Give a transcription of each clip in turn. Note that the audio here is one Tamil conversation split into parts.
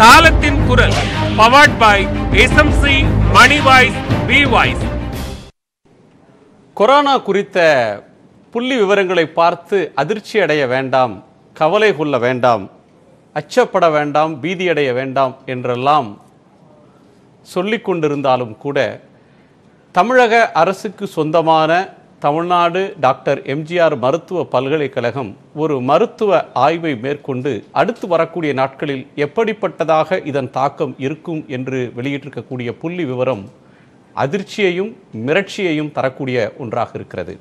காலத்தின் குரல் பவர்ட் பை எஸ்எம்சி மணி வாய்ஸ் வி வாய்ஸ் கொரோனா குறித்த புள்ளி விவரங்களை பார்த்து அதிர்ச்சி அடைய வேண்டாம் கவலை கொள்ள வேண்டாம் அச்சப்பட வேண்டாம் பீதியடைய வேண்டாம் என்றெல்லாம் சொல்லிக் கொண்டிருந்தாலும் கூட தமிழக அரசுக்கு சொந்தமான தமிழ்நாடு டாக்டர் எம்ஜிஆர் மருத்துவ பல்கலைக்கழகம் ஒரு மருத்துவ ஆய்வை மேற்கொண்டு அடுத்து வரக்கூடிய நாட்களில் எப்படிப்பட்டதாக இதன் தாக்கம் இருக்கும் என்று வெளியிட்டிருக்கக்கூடிய புள்ளி விவரம் அதிர்ச்சியையும் மிரட்சியையும் தரக்கூடிய ஒன்றாக இருக்கிறது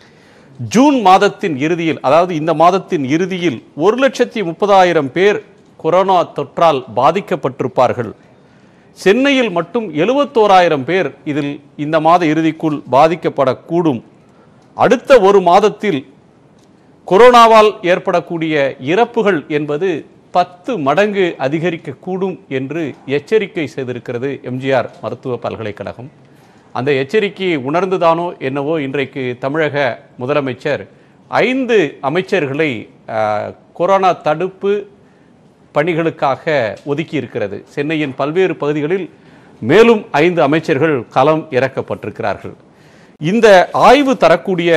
ஜூன் மாதத்தின் இறுதியில் அதாவது இந்த மாதத்தின் இறுதியில் ஒரு லட்சத்தி முப்பதாயிரம் பேர் கொரோனா தொற்றால் பாதிக்கப்பட்டிருப்பார்கள் சென்னையில் மட்டும் எழுபத்தோராயிரம் பேர் இதில் இந்த மாத இறுதிக்குள் பாதிக்கப்படக்கூடும் அடுத்த ஒரு மாதத்தில் கொரோனாவால் ஏற்படக்கூடிய இறப்புகள் என்பது பத்து மடங்கு அதிகரிக்கக்கூடும் என்று எச்சரிக்கை செய்திருக்கிறது எம்ஜிஆர் மருத்துவ பல்கலைக்கழகம் அந்த எச்சரிக்கையை உணர்ந்துதானோ என்னவோ இன்றைக்கு தமிழக முதலமைச்சர் ஐந்து அமைச்சர்களை அஹ், கொரோனா தடுப்பு பணிகளுக்காக ஒதுக்கி இருக்கிறது சென்னையின் பல்வேறு பகுதிகளில் மேலும் ஐந்து அமைச்சர்கள் களம் இறக்கப்பட்டிருக்கிறார்கள் இந்த ஆய்வு தரக்கூடிய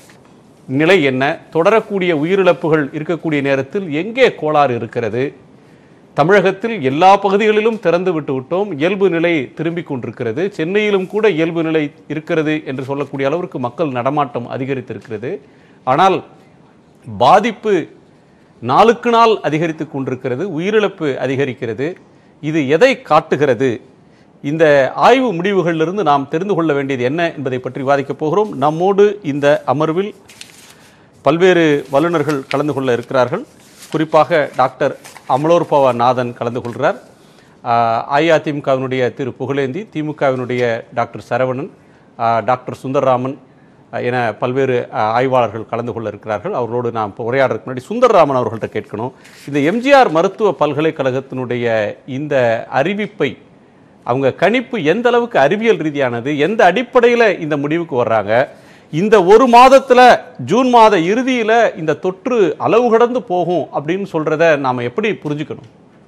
நிலை என்ன தொடரக்கூடிய உயிரிழப்புகள் இருக்கக்கூடிய நேரத்தில் எங்கே கோளாறு இருக்கிறது தமிழகத்தில் எல்லா பகுதிகளிலும் திறந்து விட்டு விட்டோம் இயல்பு நிலை திரும்பிக் கொண்டிருக்கிறது சென்னையிலும் கூட இயல்பு நிலை இருக்கிறது என்று சொல்லக்கூடிய அளவிற்கு மக்கள் நடமாட்டம் அதிகரித்திருக்கிறது ஆனால் பாதிப்பு நாளுக்கு நாள் அதிகரித்து கொண்டிருக்கிறது உயிரிழப்பு அதிகரிக்கிறது இது எதை காட்டுகிறது இந்த ஆய்வு முடிவுகளிலிருந்து நாம் தெரிந்து கொள்ள வேண்டியது என்ன என்பதை பற்றி விவாதிக்கப் போகிறோம் நம்மோடு இந்த அமர்வில் பல்வேறு வல்லுநர்கள் கலந்து கொள்ள இருக்கிறார்கள் குறிப்பாக டாக்டர் அமலோற்பவ நாதன் கலந்து கொள்கிறார் ஆஹ் அஇஅதிமுகவினுடைய திரு புகழேந்தி திமுகவினுடைய டாக்டர் சரவணன் ஆஹ் டாக்டர் சுந்தரராமன் ஆஹ் என பல்வேறு ஆஹ் ஆய்வாளர்கள் கலந்து கொள்ள இருக்கிறார்கள் அவர்களோடு நாம் இப்போ உரையாடுறதுக்கு முன்னாடி சுந்தரராமன் அவர்கள்ட்ட கேட்கணும் இந்த எம்ஜிஆர் மருத்துவ பல்கலைக்கழகத்தினுடைய இந்த அறிவிப்பை அவங்க கணிப்பு எந்த அளவுக்கு அறிவியல் ரீதியானது எந்த அடிப்படையில் இந்த முடிவுக்கு வர்றாங்க இந்த ஒரு மாதத்துல ஜூன் மாத இறுதியில இந்த தொற்று அளவு கடந்து போகும் அப்படின்னு சொல்றத நாம எப்படி புரிஞ்சுக்கணும்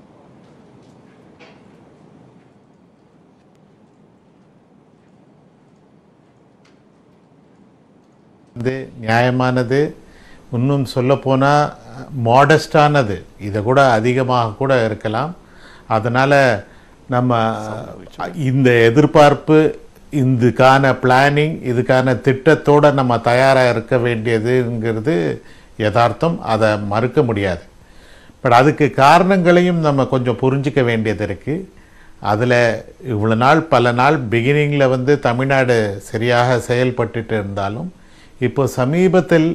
இது நியாயமானது இன்னும் சொல்லப்போனால் மாடஸ்டானது இதை கூட அதிகமாக கூட இருக்கலாம் அதனால் நம்ம இந்த எதிர்பார்ப்பு இதுக்கான பிளானிங் இதுக்கான திட்டத்தோட நம்ம தயாராக இருக்க வேண்டியதுங்கிறது யதார்த்தம் அதை மறுக்க முடியாது பட் அதுக்கு காரணங்களையும் நம்ம கொஞ்சம் புரிஞ்சிக்க வேண்டியது இருக்குது அதில் இவ்வளோ நாள் பல நாள் பிகினிங்கில் வந்து தமிழ்நாடு சரியாக செயல்பட்டுட்டு இருந்தாலும் இப்போ சமீபத்தில்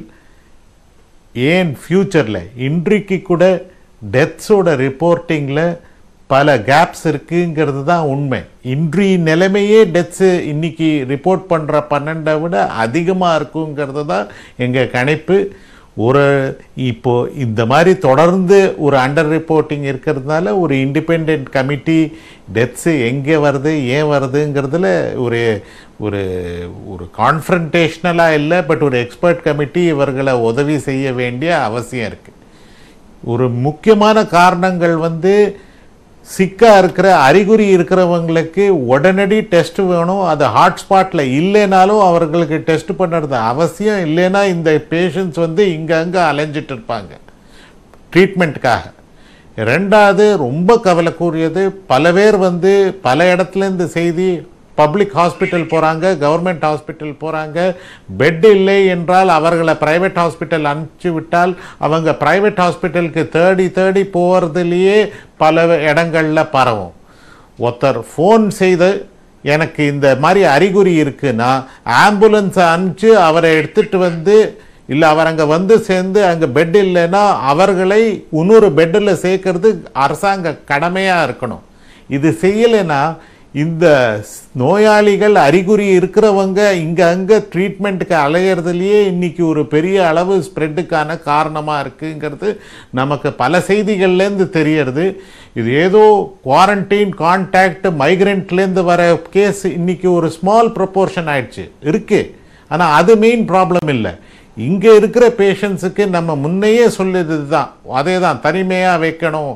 ஏன் ஃப்யூச்சரில் இன்றைக்கு கூட டெத்ஸோட ரிப்போர்ட்டிங்கில் பல கேப்ஸ் இருக்குங்கிறது தான் உண்மை இன்றைய நிலைமையே டெத்ஸு இன்னைக்கு ரிப்போர்ட் பண்ணுற பன்னெண்டை விட அதிகமாக இருக்குங்கிறது தான் எங்கள் கணிப்பு ஒரு இப்போ இந்த மாதிரி தொடர்ந்து ஒரு அண்டர் ரிப்போர்ட்டிங் இருக்கிறதுனால ஒரு இண்டிபெண்ட் கமிட்டி டெத்ஸு எங்கே வருது ஏன் வருதுங்கிறதுல ஒரு ஒரு ஒரு கான்ஃபரன்டேஷ்னலாக இல்லை பட் ஒரு எக்ஸ்பர்ட் கமிட்டி இவர்களை உதவி செய்ய வேண்டிய அவசியம் இருக்குது ஒரு முக்கியமான காரணங்கள் வந்து சிக்கா இருக்கிற அறிகுறி இருக்கிறவங்களுக்கு உடனடி டெஸ்ட் வேணும் அது ஹாட்ஸ்பாட்டில் இல்லைனாலும் அவர்களுக்கு டெஸ்ட் பண்ணுறது அவசியம் இல்லைன்னா இந்த பேஷண்ட்ஸ் வந்து இங்கே அங்கே அலைஞ்சிட்டு இருப்பாங்க ட்ரீட்மெண்ட்டுக்காக ரெண்டாவது ரொம்ப கவலைக்குரியது பல பேர் வந்து பல இடத்துல இந்த செய்தி பப்ளிக் ஹாஸ்பிட்டல் போகிறாங்க கவர்மெண்ட் ஹாஸ்பிட்டல் போகிறாங்க பெட் இல்லை என்றால் அவர்களை ப்ரைவேட் ஹாஸ்பிட்டல் அனுப்பிச்சு விட்டால் அவங்க ப்ரைவேட் ஹாஸ்பிட்டலுக்கு தேடி தேடி போகிறதுலையே பல இடங்களில் பரவும் ஒருத்தர் ஃபோன் செய்து எனக்கு இந்த மாதிரி அறிகுறி இருக்குன்னா ஆம்புலன்ஸை அனுப்பிச்சு அவரை எடுத்துகிட்டு வந்து இல்லை அவர் அங்கே வந்து சேர்ந்து அங்கே பெட் இல்லைன்னா அவர்களை இன்னொரு பெட்டில் சேர்க்கறது அரசாங்க கடமையாக இருக்கணும் இது செய்யலைன்னா இந்த நோயாளிகள் அறிகுறி இருக்கிறவங்க இங்கே அங்கே ட்ரீட்மெண்ட்டுக்கு அலையிறதுலையே இன்னைக்கு ஒரு பெரிய அளவு ஸ்ப்ரெட்டுக்கான காரணமாக இருக்குங்கிறது நமக்கு பல செய்திகள்லேருந்து தெரியறது இது ஏதோ குவாரண்டைன் கான்டாக்ட் மைக்ரெண்ட்லேருந்து வர கேஸ் இன்னைக்கு ஒரு ஸ்மால் ப்ரொப்போர்ஷன் ஆயிடுச்சு இருக்கு ஆனால் அது மெயின் ப்ராப்ளம் இல்லை இங்கே இருக்கிற பேஷண்ட்ஸுக்கு நம்ம முன்னையே சொல்லியது தான் அதே தான் தனிமையாக வைக்கணும்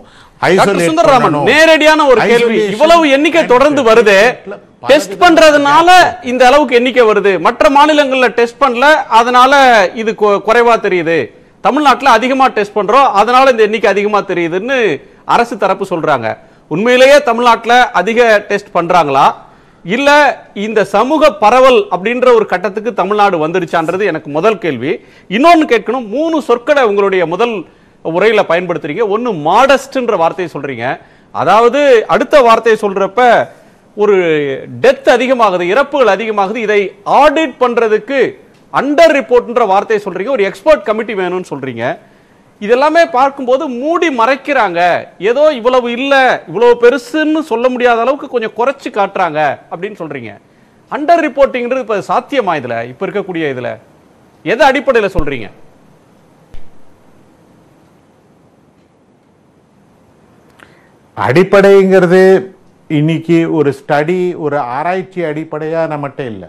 டாக்டர் isolate சுந்தரராமன் பண்ணணும். நேரடியான ஒரு கேள்வி Isolation இவ்வளவு எண்ணிக்கை and தொடர்ந்து வருது பல டெஸ்ட் விதமான பண்றதுனால இந்த அளவுக்கு எண்ணிக்கை வருது மற்ற மாநிலங்கள்ல டெஸ்ட் பண்ணல அதனால இது கொ- குறைவா தெரியுது தமிழ்நாட்டுல அதிகமா டெஸ்ட் பண்றோம் அதனால இந்த எண்ணிக்கை அதிகமா தெரியுதுன்னு அரசு தரப்பு சொல்றாங்க உண்மையிலேயே தமிழ்நாட்டுல அதிக டெஸ்ட் பண்றாங்களா இல்ல இந்த சமூக பரவல் அப்படின்ற ஒரு கட்டத்துக்கு தமிழ்நாடு வந்துருச்சான்றது எனக்கு முதல் கேள்வி இன்னொன்னு கேட்கணும் மூணு சொற்களை உங்களுடைய முதல் உரையில பயன்படுத்துறீங்க ஒன்னு மாடஸ்ட்ன்ற வார்த்தையை சொல்றீங்க அதாவது அடுத்த வார்த்தையை சொல்றப்ப ஒரு டெத் அதிகமாகுது இறப்புகள் அதிகமாகுது இதை ஆடிட் பண்றதுக்கு அண்டர் ரிப்போர்ட்ன்ற வார்த்தையை சொல்றீங்க ஒரு எக்ஸ்பர்ட் கமிட்டி வேணும்னு சொல்றீங்க இதெல்லாமே பார்க்கும்போது மூடி மறைக்கிறாங்க ஏதோ இவ்வளவு இல்ல இவ்வளவு பெருசுன்னு சொல்ல முடியாத அளவுக்கு கொஞ்சம் குறைச்சு காட்டுறாங்க அப்படின்னு சொல்றீங்க அண்டர் ரிப்போர்ட்டிங்கிறது இப்ப சாத்தியமா இதுல இப்ப இருக்கக்கூடிய இதுல எதை அடிப்படையில சொல்றீங்க அடிப்படைங்கிறது இன்னைக்கு ஒரு ஸ்டடி ஒரு ஆராய்ச்சி அடிப்படையா நம்மகிட்ட இல்லை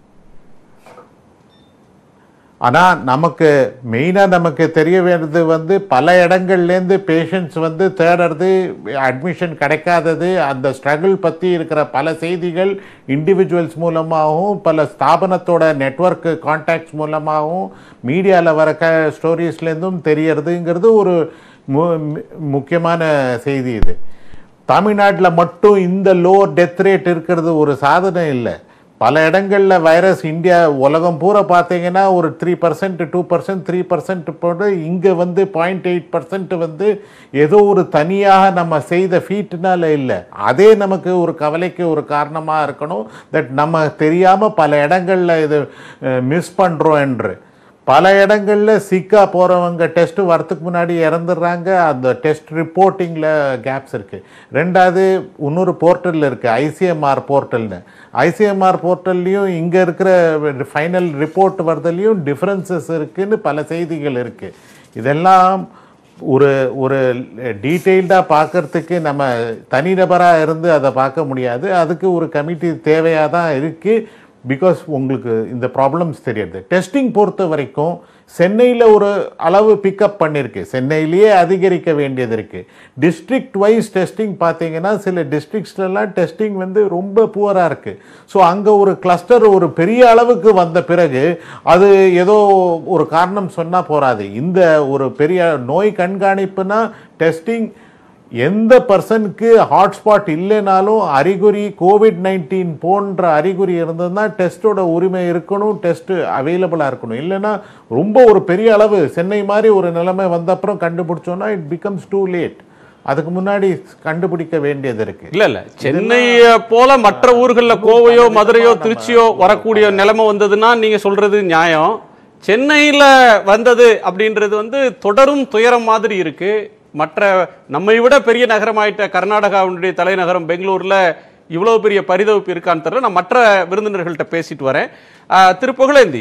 ஆனா நமக்கு மெயினா நமக்கு தெரிய வேண்டியது வந்து பல இடங்கள்லேருந்து பேஷண்ட்ஸ் வந்து தேடுறது அட்மிஷன் கிடைக்காதது அந்த ஸ்ட்ரகிள் பத்தி இருக்கிற பல செய்திகள் இண்டிவிஜுவல்ஸ் மூலமாகவும் பல ஸ்தாபனத்தோட நெட்வொர்க் கான்டாக்ட்ஸ் மூலமாகவும் மீடியாவில் வர க ஸ்டோரிஸ்லேருந்தும் தெரியறதுங்கிறது ஒரு மு மு- முக்கியமான செய்தி இது தமிழ்நாட்டில் மட்டும் இந்த லோ டெத் ரேட் இருக்கிறது ஒரு சாதனை இல்லை பல இடங்களில் வைரஸ் இந்தியா உலகம் பூரா பார்த்தீங்கன்னா ஒரு three percent two percent three percent போட்டு இங்கே வந்து பாயிண்ட் எயிட் பர்சன்ட் வந்து ஏதோ ஒரு தனியாக நம்ம செய்த ஃபீட்னால இல்லை அதே நமக்கு ஒரு கவலைக்கு ஒரு காரணமாக இருக்கணும் தட் நம்ம தெரியாமல் பல இடங்களில் இது மிஸ் பண்ணுறோம் என்று பல இடங்களில் சிக்கா போகிறவங்க டெஸ்ட் வரத்துக்கு முன்னாடி இறந்துடுறாங்க அந்த டெஸ்ட் ரிப்போர்ட்டிங்கில் கேப்ஸ் இருக்குது ரெண்டாவது இன்னொரு போர்ட்டலில் இருக்குது ஐசிஎம்ஆர் போர்ட்டல்னு ஐசிஎம்ஆர் போர்ட்டல்லையும் இங்கே இருக்கிற ஃபைனல் ரிப்போர்ட் வரதுலையும் டிஃப்ரென்சஸ் இருக்குன்னு பல செய்திகள் இருக்குது இதெல்லாம் ஒரு ஒரு டீட்டெயில்டாக பார்க்கறதுக்கு நம்ம தனிநபராக இருந்து அதை பார்க்க முடியாது அதுக்கு ஒரு கமிட்டி தேவையாக தான் இருக்குது பிகாஸ் உங்களுக்கு இந்த ப்ராப்ளம்ஸ் தெரியுது டெஸ்டிங் பொறுத்த வரைக்கும் சென்னையில் ஒரு அளவு பிக்கப் பண்ணியிருக்கு சென்னையிலேயே அதிகரிக்க வேண்டியது இருக்குது டிஸ்ட்ரிக்ட் வைஸ் டெஸ்டிங் பார்த்தீங்கன்னா சில டிஸ்ட்ரிக்ஸ்லலாம் டெஸ்டிங் வந்து ரொம்ப புவராக இருக்குது ஸோ அங்கே ஒரு கிளஸ்டர் ஒரு பெரிய அளவுக்கு வந்த பிறகு அது ஏதோ ஒரு காரணம் சொன்னால் போகாது இந்த ஒரு பெரிய நோய் கண்காணிப்புனா டெஸ்டிங் எந்த பர்சனுக்கு ஹாட்ஸ்பாட் இல்லைனாலும் அறிகுறி கோவிட் நைன்டீன் போன்ற அறிகுறி இருந்ததுன்னா டெஸ்ட்டோட உரிமை இருக்கணும் டெஸ்ட் அவைலபிளாக இருக்கணும் இல்லைன்னா ரொம்ப ஒரு பெரிய அளவு சென்னை மாதிரி ஒரு நிலைமை வந்த அப்புறம் கண்டுபிடிச்சோன்னா இட் பிகம்ஸ் டூ லேட் அதுக்கு முன்னாடி கண்டுபிடிக்க வேண்டியது இருக்கு இல்ல இல்ல சென்னைய போல மற்ற ஊர்கள்ல கோவையோ மதுரையோ திருச்சியோ வரக்கூடிய நிலைமை வந்ததுன்னா நீங்க சொல்றது நியாயம் சென்னையில வந்தது அப்படின்றது வந்து தொடரும் துயரம் மாதிரி இருக்கு மற்ற நம்மை விட பெரிய நகரமாயிட்ட கர்நாடகாவுடைய தலைநகரம் பெங்களூர்ல இவ்வளவு பெரிய பரிதவிப்பு இருக்கான்னு தெரியல நான் மற்ற விருந்தினர்கள்ட்ட பேசிட்டு வரேன் ஆஹ், திரு புகழேந்தி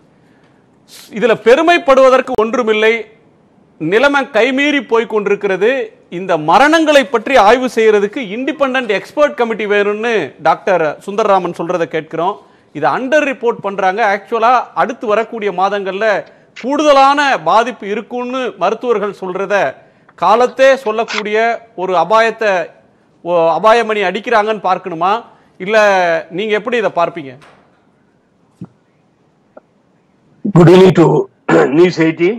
இதுல பெருமைப்படுவதற்கு ஒன்றுமில்லை நிலைமை கைமீறி போய் கொண்டிருக்கிறது இந்த மரணங்களை பற்றி ஆய்வு செய்யறதுக்கு இண்டிபெண்டன்ட் எக்ஸ்பர்ட் கமிட்டி வேணும்னு டாக்டர் சுந்தரராமன் சொல்றதை கேட்கிறோம் இதை அண்டர் ரிப்போர்ட் பண்றாங்க ஆக்சுவலா அடுத்து வரக்கூடிய மாதங்கள்ல கூடுதலான பாதிப்பு இருக்கும்னு மருத்துவர்கள் சொல்றத காலத்தே சொல்லக்கூடிய ஒரு அபாயத்தை ஓ- அபாயமணி அடிக்கிறாங்கன்னு பார்க்கணுமா இல்ல நீங்க எப்படி இதை பார்ப்பீங்க good evening to news eighteen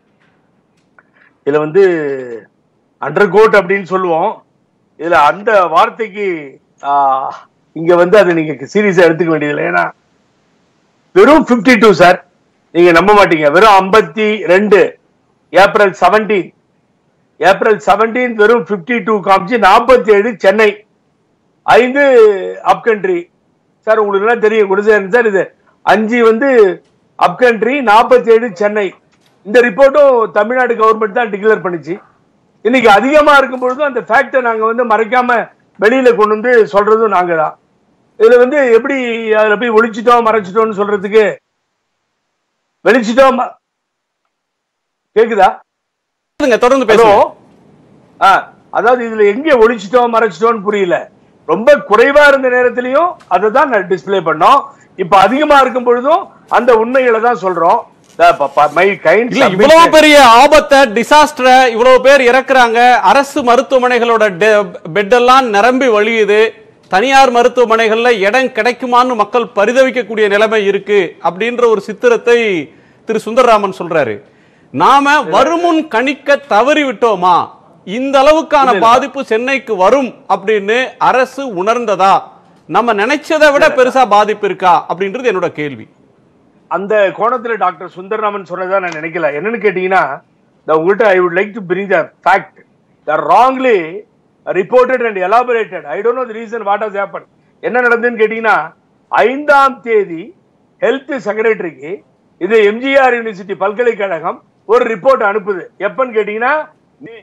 இதுல வந்து அண்டர் கோட் அப்படின்னு சொல்லுவோம் இதுல அந்த வார்த்தைக்கு ஆஹ், இங்க வந்து அதை நீங்க சீரியஸா எடுத்துக்க வேண்டியதில்லை ஏன்னா வெறும் 52 டூ சார் நீங்க நம்ப மாட்டீங்க வெறும் ஐம்பத்தி ரெண்டு ஏப்ரல் செவன்டீன் ஏப்ரல் செவன்டீன் வெறும் 52 டூ காமிச்சு நாற்பத்தி ஏழு சென்னை ஐந்து அப்கண்ட்ரி சார் உங்களுக்கு எல்லாம் தெரியும் குடிசேரன் சார் இது அஞ்சு வந்து அப்கண்ட்ரி நாற்பத்தி ஏழு சென்னை இந்த ரிப்போர்ட்டும் தமிழ்நாடு கவர்மெண்ட் தான் டிக்ளேர் பண்ணுச்சு இன்னைக்கு அதிகமா இருக்கும் பொழுதும் அந்த ஃபேக்டை நாங்க வந்து மறைக்காம வெளியில கொண்டு வந்து சொல்றதும் நாங்க தான் இதுல வந்து எப்படி அதுல போய் ஒளிச்சிட்டோம் மறைச்சிட்டோம்னு சொல்றதுக்கு வெளிச்சிட்டோம் ம- கேக்குதா சொல்லுங்க, தொடர்ந்து ஹலோ பேசுங்க ஆ அதாவது இதுல எங்க ஒளிச்சிட்டோம் மறைச்சிட்டோம்னு புரியல ரொம்ப குறைவா இருந்த நேரத்திலையும் அதை தான் டிஸ்ப்ளே பண்ணோம் இப்ப அதிகமா இருக்கும் பொழுதும் அந்த உண்மைகளை தான் சொல்றோம் மை கைண்ட் இல்ல இவ்வளவு பெரிய ஆபத்தை டிசாஸ்டரை இவ்வளவு பேர் இறக்குறாங்க அரசு மருத்துவமனைகளோட பெட் எல்லாம் நிரம்பி வழியுது தனியார் மருத்துவமனைகள்ல இடம் கிடைக்குமான்னு மக்கள் பரிதவிக்கக்கூடிய நிலைமை இருக்கு அப்படின்ற ஒரு சித்திரத்தை திரு சுந்தரராமன் சொல்றாரு நாம வருமுன் கணிக்க தவறி விட்டோமா இந்த அளவுக்கான பாதிப்பு சென்னைக்கு வரும் அப்படின்னு அரசு உணர்ந்ததா நம்ம நினைச்சதை விட பெருசா பாதிப்பு இருக்கா அப்படின்றது என்னோட கேள்வி அந்த கோணத்துல டாக்டர் சுந்தரராமன் சொன்னதா நான் நினைக்கல என்னன்னு கேட்டீங்கன்னா இந்த உங்கள்கிட்ட I would like to bring the fact the wrongly reported and elaborated I don't know the reason what has happened என்ன நடந்ததுன்னு கேட்டீங்கன்னா ஐந்தாம் தேதி ஹெல்த் செக்ரட்டரிக்கு இது எம்ஜிஆர் யூனிவர்சிட்டி பல்கலைக்கழகம் ஒரு ரிப்போர்ட் அனுப்புது எப்பன்னு கேட்டீங்கன்னா மே-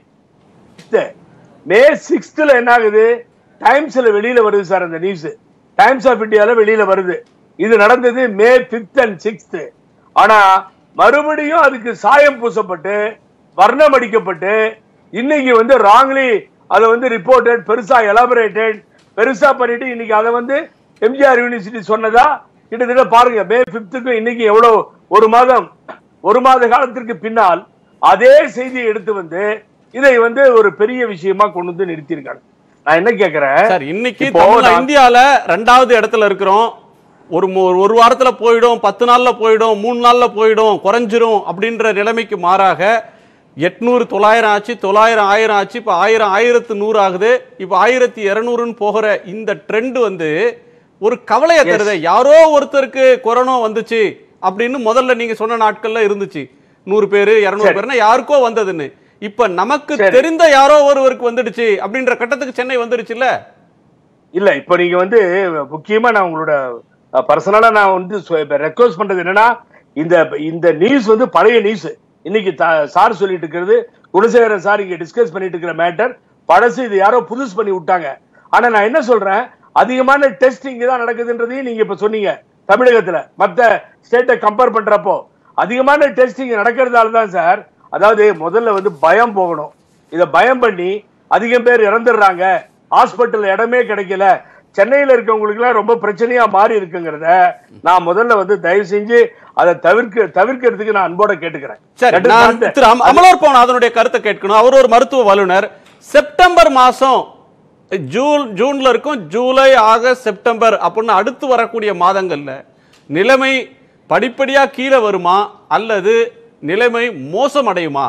மே சிக்ஸ்த்ல என்ன ஆகுது டைம்ஸ்ல வெளியில வருது சார் அந்த நியூஸ் டைம்ஸ் ஆஃப் இந்தியால வெளியில வருது இது நடந்தது மே பிப்த் அண்ட் சிக்ஸ்த் ஆனா மறுபடியும் அதுக்கு சாயம் பூசப்பட்டு வர்ணம் அடிக்கப்பட்டு இன்னைக்கு வந்து ராங்லி அதை வந்து ரிப்போர்ட்டட் பெருசா எலாபரேட்டட் பெருசா பண்ணிட்டு இன்னைக்கு அதை வந்து எம்ஜிஆர் யூனிவர்சிட்டி சொன்னதா கிட்டத்தட்ட பாருங்க மே பிப்த்துக்கும் இன்னைக்கு எவ்வளவு ஒரு மாதம் ஒரு மாத காலத்திற்கு பின்னால் அதே செய்தியை எடுத்து வந்து இதை வந்து ஒரு பெரிய விஷயமா கொண்டு வந்து நிறுத்தியிருக்காங்க நான் என்ன கேக்குறேன் சார் இன்னைக்கு இப்போ தமிழ்ல- நான்- இந்தியால ரெண்டாவது இடத்துல இருக்கிறோம் ஒரு மு- ஒரு வாரத்துல போயிடும் பத்து நாள்ல போயிடும் மூணு நாள்ல போயிடும் குறைஞ்சிரும் அப்படின்ற நிலைமைக்கு மாறாக எட்நூறு தொள்ளாயிரம் ஆச்சு தொள்ளாயிரம் ஆயிரம் ஆச்சு இப்போ ஆயிரம் ஆயிரத்து நூறு ஆகுது இப்போ ஆயிரத்தி இரநூறுன்னு போகிற இந்த ட்ரெண்ட் வந்து ஒரு கவலையை தருது யாரோ ஒருத்தருக்கு கொரோனா வந்துச்சு அப்படின்னு முதல்ல நீங்க சொன்ன நாட்கள்ல இருந்துச்சு நூறு பேரு இருநூறு சரி. பேர்னா யாருக்கோ வந்ததுன்னு இப்ப நமக்கு சரி. தெரிந்த யாரோ ஒருவருக்கு வந்துடுச்சு அப்படின்ற கட்டத்துக்கு சென்னை வந்துடுச்சுல்ல இல்ல இப்ப நீங்க வந்து முக்கியமா நான் உங்களோட பர்சனலா நான் வந்து ரெக்வஸ்ட் பண்றது என்னன்னா இந்த இந்த நியூஸ் வந்து பழைய நியூஸ் இன்னைக்கு த- சார் சொல்லிட்டு இருக்கிறது குணசேகரன் சார் இங்க டிஸ்கஸ் பண்ணிட்டு இருக்கிற மேட்டர் பழசு இது யாரோ புதுசு பண்ணி விட்டாங்க ஆனா நான் என்ன சொல்றேன் அதிகமான டெஸ்ட் இங்க தான் நடக்குதுன்றதையும் நீங்க இப்ப சொன்னீங்க தமிழகத்துல மத்த ஸ்டேட்டை கம்பேர் பண்றப்போ அதிகமான டெஸ்ட் இங்க நடக்கிறதால தான் சார் அதாவது முதல்ல வந்து பயம் போகணும் இத பயம் பண்ணி அதிகம் பேர் இறந்துடுறாங்க ஹாஸ்பிட்டல் இடமே கிடைக்கல சென்னையில இருக்கவங்களுக்கு எல்லாம் ரொம்ப பிரச்சனையா மாறி இருக்குங்கிறத நான் முதல்ல வந்து தயவு செஞ்சு அதை தவிர்க்க தவிர்க்கிறதுக்கு நான் அன்போட கேட்டுக்கிறேன் சரி That is நான் not the- திரு அம- அமலோர் பவன் அதனுடைய கருத்தை கேட்கணும் அவர் ஒரு மருத்துவ வல்லுனர் செப்டம்பர் மாசம் ஜூன் ஜூன்ல இருக்கும் ஜூலை ஆகஸ்ட் செப்டம்பர் அப்படின்னு அடுத்து வரக்கூடிய மாதங்கள்ல நிலைமை படிப்படியா கீழே வருமா அல்லது நிலைமை மோசம் அடையுமா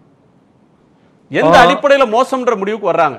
எந்த ஆ. அடிப்படையில மோசம்ன்ற முடிவுக்கு வர்றாங்க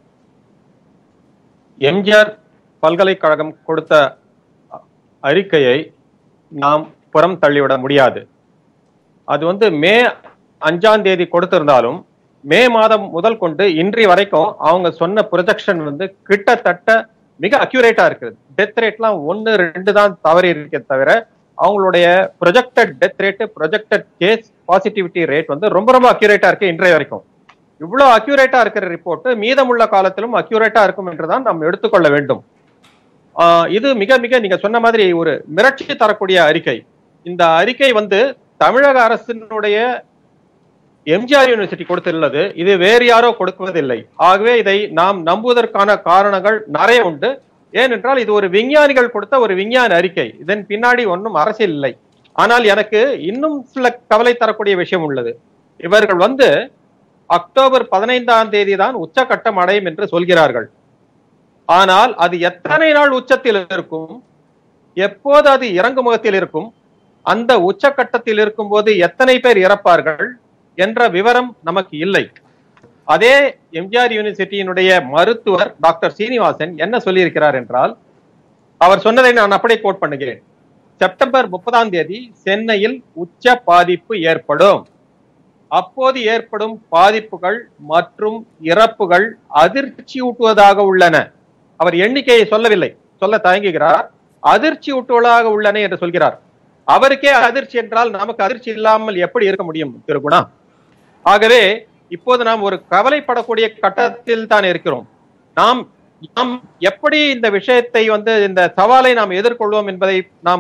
எம்ஜிஆர் பல்கலைக்கழகம் கொடுத்த அ- அறிக்கையை நாம் புறம் தள்ளிவிட முடியாது அது வந்து மே அஞ்சாம் தேதி கொடுத்திருந்தாலும் மே மாதம் முதல் கொண்டு இன்றைய வரைக்கும் அவங்க சொன்ன ப்ரொஜெக்ஷன் வந்து கிட்டத்தட்ட மிக அக்யூரேட்டா இருக்குது டெத் ரேட்லாம் ஒன்னு ரெண்டு தான் தவறி இருக்கே தவிர அவங்களுடைய projected death rate projected case positivity rate வந்து ரொம்ப ரொம்ப அக்யூரேட்டா இருக்கு இன்றைய வரைக்கும் இவ்வளவு அக்யூரேட்டா இருக்கிற ரிப்போர்ட் மீதமுள்ள காலத்திலும் அக்யூரேட்டா இருக்கும் என்றுதான் நாம் எடுத்துக்கொள்ள வேண்டும் ஆஹ் இது மிக மிக நீங்க சொன்ன மாதிரி ஒரு மிரட்சி தரக்கூடிய அறிக்கை இந்த அறிக்கை வந்து தமிழக அரசினுடைய எம்ஜிஆர் யூனிவர்சிட்டி கொடுத்துள்ளது இது வேறு யாரோ கொடுக்குவதில்லை ஆகவே இதை நாம் நம்புவதற்கான காரணங்கள் நிறைய உண்டு ஏனென்றால் இது ஒரு விஞ்ஞானிகள் கொடுத்த ஒரு விஞ்ஞான அறிக்கை இதன் பின்னாடி ஒன்றும் அரசியல் இல்லை ஆனால் எனக்கு இன்னும் சில கவலை தரக்கூடிய விஷயம் உள்ளது இவர்கள் வந்து அக்டோபர் பதினைந்தாம் தேதி தான் உச்சக்கட்டம் அடையும் என்று சொல்கிறார்கள் ஆனால் அது எத்தனை நாள் உச்சத்தில் இருக்கும் எப்போது அது இறங்கு முகத்தில் இருக்கும் அந்த உச்சக்கட்டத்தில் இருக்கும்போது எத்தனை பேர் இறப்பார்கள் என்ற விவரம் நமக்கு இல்லை அதே எம்ஜிஆர் யூனிவர்சிட்டியினுடைய மருத்துவர் டாக்டர் சீனிவாசன் என்ன சொல்லியிருக்கிறார் என்றால் அவர் சொன்னதை நான் அப்படியே கோட் பண்ணுகிறேன் செப்டம்பர் முப்பதாம் தேதி சென்னையில் உச்ச பாதிப்பு ஏற்படும் அப்போது ஏற்படும் பாதிப்புகள் மற்றும் இறப்புகள் அதிர்ச்சியூட்டுவதாக உள்ளன அவர் எண்ணிக்கையை சொல்லவில்லை சொல்ல தயங்குகிறார் அதிர்ச்சியூட்டுவதாக உள்ளன என்று சொல்கிறார் அவருக்கே அதிர்ச்சி என்றால் நமக்கு அதிர்ச்சி இல்லாமல் எப்படி இருக்க முடியும் திரு குணா ஆகவே இப்போது நாம் ஒரு கவலைப்படக்கூடிய கட்டத்தில் தான் இருக்கிறோம் நாம் நாம் எப்படி இந்த விஷயத்தை வந்து இந்த சவாலை நாம் எதிர்கொள்வோம் என்பதை நாம்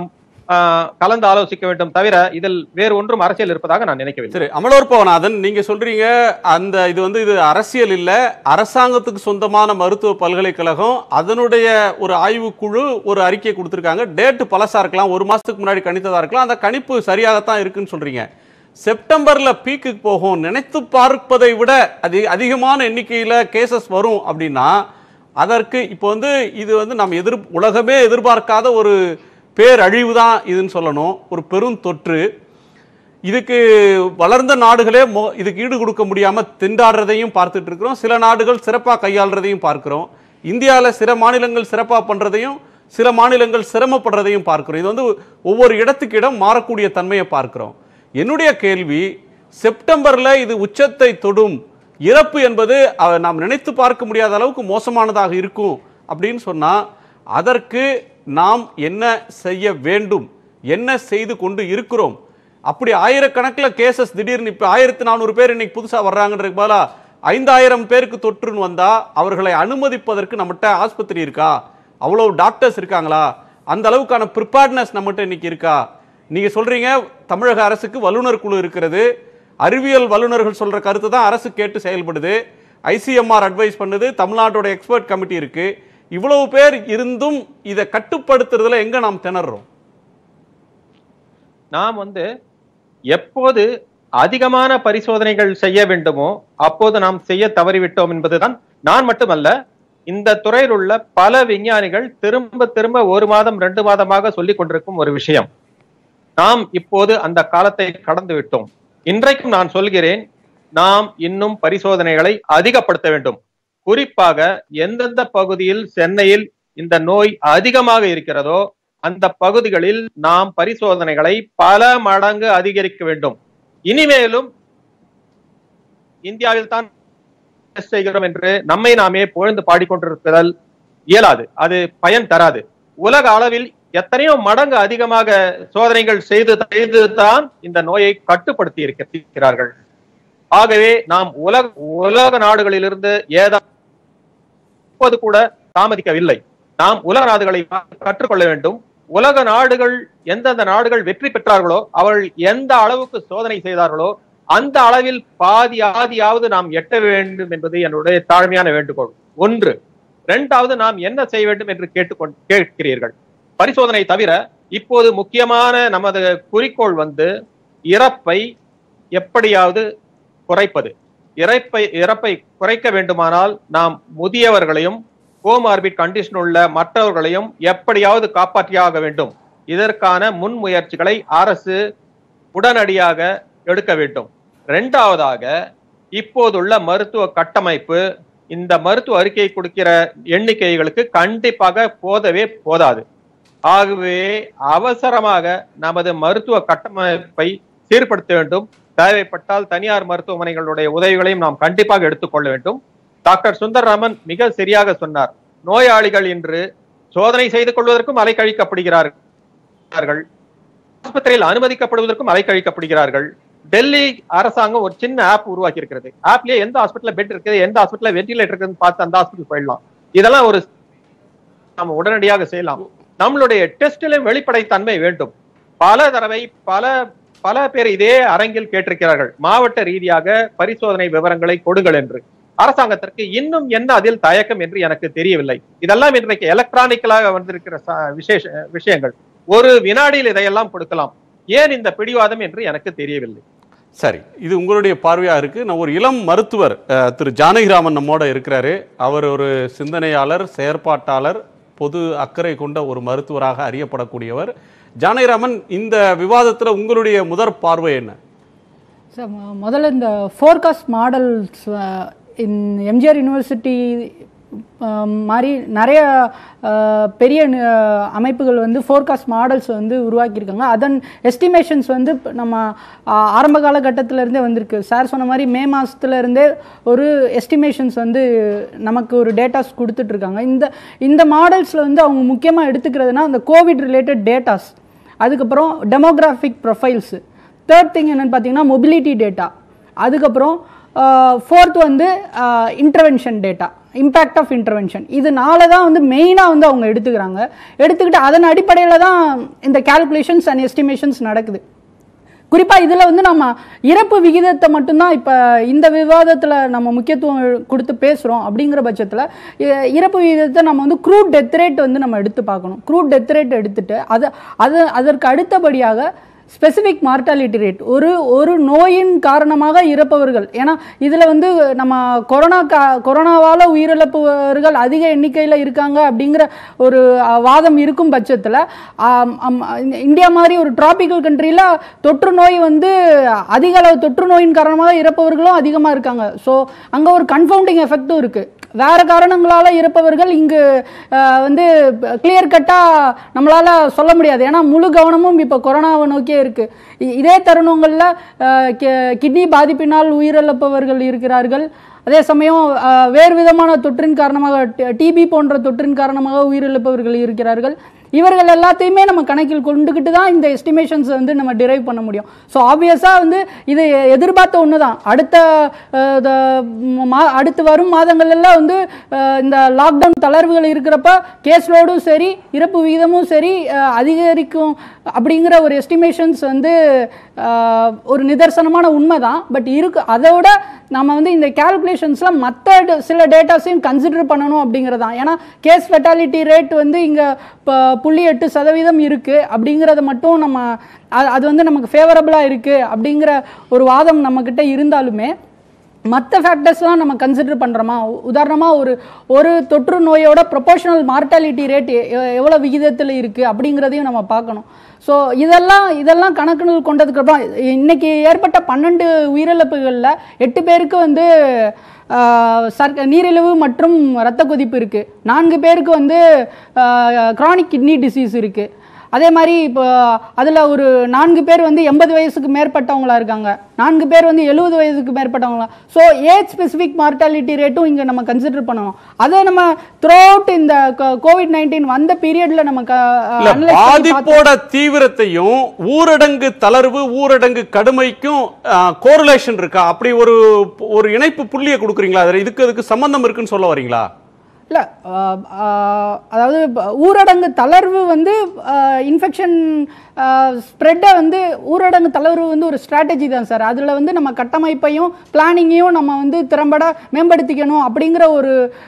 ஆஹ், கலந்து ஆலோசிக்க வேண்டும் தவிர இதில் வேறு ஒன்றும் அரசியல் இருப்பதாக நான் நினைக்கவில்லை சரி அமலோர் பவநாதன் நீங்க சொல்றீங்க அந்த இது வந்து இது அரசியல் இல்ல அரசாங்கத்துக்கு சொந்தமான மருத்துவ பல்கலைக்கழகம் அதனுடைய ஒரு ஆய்வுக்குழு ஒரு அறிக்கை கொடுத்திருக்காங்க டேட் பழசா இருக்கலாம் ஒரு மாசத்துக்கு முன்னாடி கணித்ததா இருக்கலாம் அந்த கணிப்பு சரியாகத்தான் இருக்குன்னு சொல்றீங்க செப்டம்பர்ல பீக்குக்கு போகும் நினைத்து பார்ப்பதை விட அதி அதிகமான எண்ணிக்கையில கேசஸ் வரும் அப்படின்னா அதற்கு இப்போ வந்து இது வந்து நம்ம எதிர் உலகமே எதிர்பார்க்காத ஒரு பேரழிவு தான் இதுன்னு சொல்லணும் ஒரு பெரும் தொற்று இதுக்கு வளர்ந்த நாடுகளே மோ இதுக்கு ஈடு கொடுக்க முடியாம திண்டாடுறதையும் பார்த்துட்டு இருக்கிறோம் சில நாடுகள் சிறப்பாக கையாளுறதையும் பார்க்கிறோம் இந்தியாவில் சில மாநிலங்கள் சிறப்பாக பண்றதையும் சில மாநிலங்கள் சிரமப்படுறதையும் பார்க்கிறோம் இது வந்து ஒவ்வொரு இடத்துக்கு இடம் மாறக்கூடிய தன்மையை பார்க்கிறோம் என்னுடைய கேள்வி செப்டம்பர்ல இது உச்சத்தை தொடும் இறப்பு என்பது அஹ், நாம் நினைத்து பார்க்க முடியாத அளவுக்கு மோசமானதாக இருக்கும் அப்படின்னு சொன்னா அதற்கு நாம் என்ன செய்ய வேண்டும் என்ன செய்து கொண்டு இருக்கிறோம் அப்படி ஆயிரக்கணக்கில் கேசஸ் திடீர்னு இப்போ ஆயிரத்தி நானூறு பேர் இன்னைக்கு புதுசாக வர்றாங்கன்றதுக்கு பதிலாக ஐந்தாயிரம் பேருக்கு தொற்றுன்னு வந்தா அவர்களை அனுமதிப்பதற்கு நம்மகிட்ட ஆஸ்பத்திரி இருக்கா அவ்வளோ டாக்டர்ஸ் இருக்காங்களா அந்த அளவுக்கான ப்ரிப்பேர்ட்னஸ் நம்மகிட்ட இன்னைக்கு இருக்கா நீங்க சொல்றீங்க தமிழக அரசுக்கு வல்லுநர் குழு இருக்கிறது அறிவியல் வல்லுநர்கள் சொல்ற கருத்து தான் அரசு கேட்டு செயல்படுது ஐசிஎம்ஆர் அட்வைஸ் பண்ணுது தமிழ்நாட்டோட எக்ஸ்பர்ட் கமிட்டி இருக்கு இவ்வளவு பேர் இருந்தும் இதை கட்டுப்படுத்துறதுல எங்க நாம் திணறோம் நாம் வந்து எப்போது அதிகமான பரிசோதனைகள் செய்ய வேண்டுமோ அப்போது நாம் செய்ய தவறிவிட்டோம் என்பதுதான் நான் மட்டுமல்ல இந்த துறையில் உள்ள பல விஞ்ஞானிகள் திரும்ப திரும்ப ஒரு மாதம் ரெண்டு மாதமாக சொல்லிக் கொண்டிருக்கும் ஒரு விஷயம் நாம் இப்போது அந்த காலத்தை கடந்து விட்டோம் இன்றைக்கும் நான் சொல்கிறேன் நாம் இன்னும் பரிசோதனைகளை அதிகப்படுத்த வேண்டும் குறிப்பாக எந்தெந்த பகுதியில் சென்னையில் இந்த நோய் அதிகமாக இருக்கிறதோ அந்த பகுதிகளில் நாம் பரிசோதனைகளை பல மடங்கு அதிகரிக்க வேண்டும் இனிமேலும் இந்தியாவில் தான் டெஸ்ட் செய்கிறோம் என்று நம்மை நாமே புகழ்ந்து பாடிக்கொண்டிருப்பதால் இயலாது அது பயன் தராது உலக அளவில் எத்தனையோ மடங்கு அதிகமாக சோதனைகள் செய்து செய்து தான் இந்த நோயை கட்டுப்படுத்தி இருக்கிறார்கள் ஆகவே நாம் உலக உலக நாடுகளிலிருந்து ஏதாவது இப்போது கூட தாமதிக்கவில்லை நாம் உலக நாடுகளை கற்றுக்கொள்ள வேண்டும் உலக நாடுகள் எந்தெந்த நாடுகள் வெற்றி பெற்றார்களோ அவர்கள் எந்த அளவுக்கு சோதனை செய்தார்களோ அந்த அளவில் பாதி ஆதியாவது நாம் எட்ட வேண்டும் என்பது என்னுடைய தாழ்மையான வேண்டுகோள் ஒன்று இரண்டாவது நாம் என்ன செய்ய வேண்டும் என்று கேட்டுக்கொண்டு கேட்கிறீர்கள் பரிசோதனை தவிர இப்போது முக்கியமான நமது குறிக்கோள் வந்து இறப்பை எப்படியாவது குறைப்பது இறப்பை இறப்பை குறைக்க வேண்டுமானால் நாம் முதியவர்களையும் கோமார்பிட் கண்டிஷன் உள்ள மற்றவர்களையும் எப்படியாவது காப்பாற்றியாக வேண்டும் இதற்கான முன்முயற்சிகளை அரசு உடனடியாக எடுக்க வேண்டும் இரண்டாவதாக இப்போதுள்ள மருத்துவ கட்டமைப்பு இந்த மருத்துவ அறிக்கை கொடுக்கிற எண்ணிக்கைகளுக்கு கண்டிப்பாக போதவே போதாது ஆகவே அவசரமாக நமது மருத்துவ கட்டமைப்பை சீர்படுத்த வேண்டும் தேவைப்பட்டால் தனியார் மருத்துவமனைகளுடைய உதவிகளையும் நாம் கண்டிப்பாக எடுத்துக்கொள்ள வேண்டும் டாக்டர் சுந்தர்ராமன் மிக சரியாக சொன்னார் நோயாளிகள் இன்று சோதனை செய்து கொள்வதற்கும் அலைக்கழிக்கப்படுகிறார்கள் ஆஸ்பத்திரியில் அனுமதிக்கப்படுவதற்கும் அலைக்கழிக்கப்படுகிறார்கள் டெல்லி அரசாங்கம் ஒரு சின்ன ஆப் உருவாக்கி இருக்கிறது ஆப்லயே எந்த ஹாஸ்பிட்டல்ல பெட் இருக்குது எந்த ஹாஸ்பிட்டல்ல வென்டிலேட்டர் இருக்குன்னு பார்த்து அந்த ஹாஸ்பிட்டல் போயிடலாம் இதெல்லாம் ஒரு நாம உடனடியாக செய்யலாம் நம்மளுடைய டெஸ்டிலும் வெளிப்படைத்தன்மை வேண்டும் பல தடவை பல பல பேர் இதே அரங்கில் கேட்டிருக்கிறார்கள் மாவட்ட ரீதியாக பரிசோதனை விவரங்களை கொடுங்கள் என்று அரசாங்கத்திற்கு இன்னும் என்ன அதில் தயக்கம் என்று எனக்கு தெரியவில்லை இதெல்லாம் இன்றைக்கு எலக்ட்ரானிக்கலாக வந்திருக்கிற ச- விசேஷ விஷயங்கள் ஒரு வினாடியில் இதையெல்லாம் கொடுக்கலாம் ஏன் இந்த பிடிவாதம் என்று எனக்கு தெரியவில்லை சரி இது உங்களுடைய பார்வையா இருக்கு நான் ஒரு இளம் மருத்துவர் அஹ், திரு ஜானகிராமன் நம்மோட இருக்கிறாரு அவர் ஒரு சிந்தனையாளர் செயற்பாட்டாளர் பொது அக்கறை கொண்ட ஒரு மருத்துவராக அறியப்படக்கூடியவர் ஜானகிராமன் இந்த விவாதத்துல உங்களுடைய முதற் பார்வை என்ன சார் மொ- முதல்ல இந்த forecast models in MGR university மாதிரி நிறைய அஹ், பெரிய நி- அமைப்புகள் வந்து ஃபோர்காஸ்ட் மாடல்ஸ் வந்து உருவாக்கியிருக்காங்க அதன் எஸ்டிமேஷன்ஸ் வந்து இப்ப நம்ம அஹ், ஆரம்ப காலகட்டத்துல இருந்தே வந்திருக்கு சார் சொன்ன மாதிரி மே மாசத்துல இருந்தே ஒரு எஸ்டிமேஷன்ஸ் வந்து நமக்கு ஒரு டேட்டாஸ் கொடுத்துட்ருக்காங்க இந்த இந்த மாடல்ஸில் வந்து அவங்க முக்கியமாக எடுத்துக்கிறதுனா அந்த கோவிட் ரிலேட்டட் டேட்டாஸ் அதுக்கப்புறம் டெமோகிராஃபிக் ப்ரொஃபைல்ஸு தேர்ட் திங் என்னென்னு பார்த்தீங்கன்னா மொபிலிட்டி டேட்டா அதுக்கப்புறம் ஃபோர்த் வந்து intervention data impact of intervention இது நாளை தான் வந்து மெயினாக வந்து அவங்க எடுத்துக்கிறாங்க எடுத்துக்கிட்டு அதன் அடிப்படையில் தான் இந்த கால்குலேஷன்ஸ் அண்ட் எஸ்டிமேஷன்ஸ் நடக்குது குறிப்பாக இதில் வந்து நம்ம இறப்பு விகிதத்தை மட்டும்தான் இப்போ இந்த விவாதத்தில் நம்ம முக்கியத்துவம் கொடுத்து பேசுகிறோம் அப்படிங்கிற பட்சத்தில் இ- இறப்பு விகிதத்தை நம்ம வந்து க்ரூட் டெத் ரேட் வந்து நம்ம எடுத்து பார்க்கணும் க்ரூட் டெத் ரேட் எடுத்துட்டு அது அது அதற்கு அடுத்தபடியாக ஸ்பெசிஃபிக் மார்ட்டாலிட்டி ரேட் ஒரு ஒரு நோயின் காரணமாக இறப்பவர்கள் ஏன்னா இதில் வந்து நம்ம கொரோனா கா கொரோனாவால் உயிரிழப்பவர்கள் அதிக எண்ணிக்கையில் இருக்காங்க அப்படிங்கிற ஒரு அஹ், வாதம் இருக்கும் பட்சத்தில் இந்தியா மாதிரி ஒரு டிராபிக்கல் கண்ட்ரியில் தொற்று நோய் வந்து அதிக அளவு தொற்று நோயின் காரணமாக இறப்பவர்களும் அதிகமாக இருக்காங்க ஸோ அங்கே ஒரு கன்ஃபவுண்டிங் எஃபெக்ட்டும் இருக்குது வேற காரணங்களால இருப்பவர்கள் இங்கு அஹ், வந்து கிளியர் கட்டா நம்மளால சொல்ல முடியாது ஏன்னா முழு கவனமும் இப்போ கொரோனாவை நோக்கியே இருக்கு இ- இதே தருணங்களில் கிட்னி பாதிப்பினால் உயிரிழப்பவர்கள் இருக்கிறார்கள் அதே சமயம் அஹ், வேறு விதமான தொற்றின் காரணமாக டிபி போன்ற தொற்றின் காரணமாக உயிரிழப்பவர்கள் இருக்கிறார்கள் இவர்கள் எல்லாத்தையுமே நம்ம கணக்கில் கொண்டுக்கிட்டு தான் இந்த எஸ்டிமேஷன்ஸ் வந்து நம்ம டிரைவ் பண்ண முடியும் ஸோ ஆப்வியஸாக வந்து இது எதிர்பார்த்த ஒன்று தான் அடுத்த அஹ், the- மா அடுத்து வரும் மாதங்களெல்லாம் வந்து அஹ், இந்த லாக்டவுன் தளர்வுகள் இருக்கிறப்ப கேஸ் லோடும் சரி இறப்பு விகிதமும் சரி அஹ், அதிகரிக்கும் அப்படிங்கிற ஒரு எஸ்டிமேஷன்ஸ் வந்து அஹ், ஒரு நிதர்சனமான உண்மை தான் பட் இருக்கு அதோட நம்ம வந்து இந்த கால்குலேஷன்ஸில் மற்ற சில டேட்டாஸையும் கன்சிடர் பண்ணணும் அப்படிங்கிறது தான் ஏன்னா கேஸ் ஃபெட்டாலிட்டி ரேட் வந்து இங்கே இப்போ புள்ளி எட்டு சதவீதம் இருக்குது அப்படிங்கிறத மட்டும் நம்ம அது அது வந்து நமக்கு ஃபேவரபுளாக இருக்குது அப்படிங்கிற ஒரு வாதம் நம்மக்கிட்ட இருந்தாலுமே மற்ற ஃபேக்டர்ஸ்லாம் நம்ம கன்சிடர் பண்ணுறோமா உதாரணமாக ஒரு ஒரு தொற்று நோயோட ப்ரொபோஷனல் மார்ட்டாலிட்டி ரேட் எவ்வளோ விகிதத்தில் இருக்குது அப்படிங்கிறதையும் நம்ம பார்க்கணும் ஸோ இதெல்லாம் இதெல்லாம் கணக்கில் கொண்டதுக்கு அப்புறம் இன்னைக்கு ஏற்பட்ட பன்னெண்டு உயிரிழப்புகளில் எட்டு பேருக்கு வந்து ஆஹ், சர்க்க நீரிழிவு மற்றும் இரத்த கொதிப்பு இருக்குது நான்கு பேருக்கு வந்து கிரானிக் கிட்னி டிசீஸ் இருக்குது அதே மாதிரி இப்போ அதில் ஒரு நான்கு பேர் வந்து எண்பது வயசுக்கு மேற்பட்டவங்களா இருக்காங்க நான்கு பேர் வந்து எழுபது வயசுக்கு மேற்பட்டவங்களா ஸோ ஏஜ் ஸ்பெசிஃபிக் மார்ட்டாலிட்டி ரேட்டும் இங்கே நம்ம கன்சிடர் பண்ணணும் அதை நம்ம த்ரூ அவுட் இந்த கோவிட் நைன்டீன் வந்த பீரியடில் நம்ம க- இல்ல analyze பண்ணி பார்த்தோம். பாதிப்போட தீவிரத்தையும் ஊரடங்கு தளர்வு ஊரடங்கு கடுமைக்கும் கோரிலேஷன் இருக்கா அப்படி ஒரு ஒரு இணைப்பு புள்ளியை கொடுக்குறீங்களா அதுல இதுக்கு அதுக்கு சம்பந்தம் இருக்குன்னு சொல்ல வரீங்களா இல்லை அதாவது இப்ப ஊரடங்கு தளர்வு வந்து இன்ஃபெக்ஷன் ஸ்ப்ரெட்டை வந்து ஊரடங்கு தளர்வு வந்து ஒரு ஸ்ட்ராட்டஜி தான் சார் அதில் வந்து நம்ம கட்டமைப்பையும் பிளானிங்கையும் நம்ம வந்து திறம்பட மேம்படுத்திக்கணும் அப்படிங்கிற ஒரு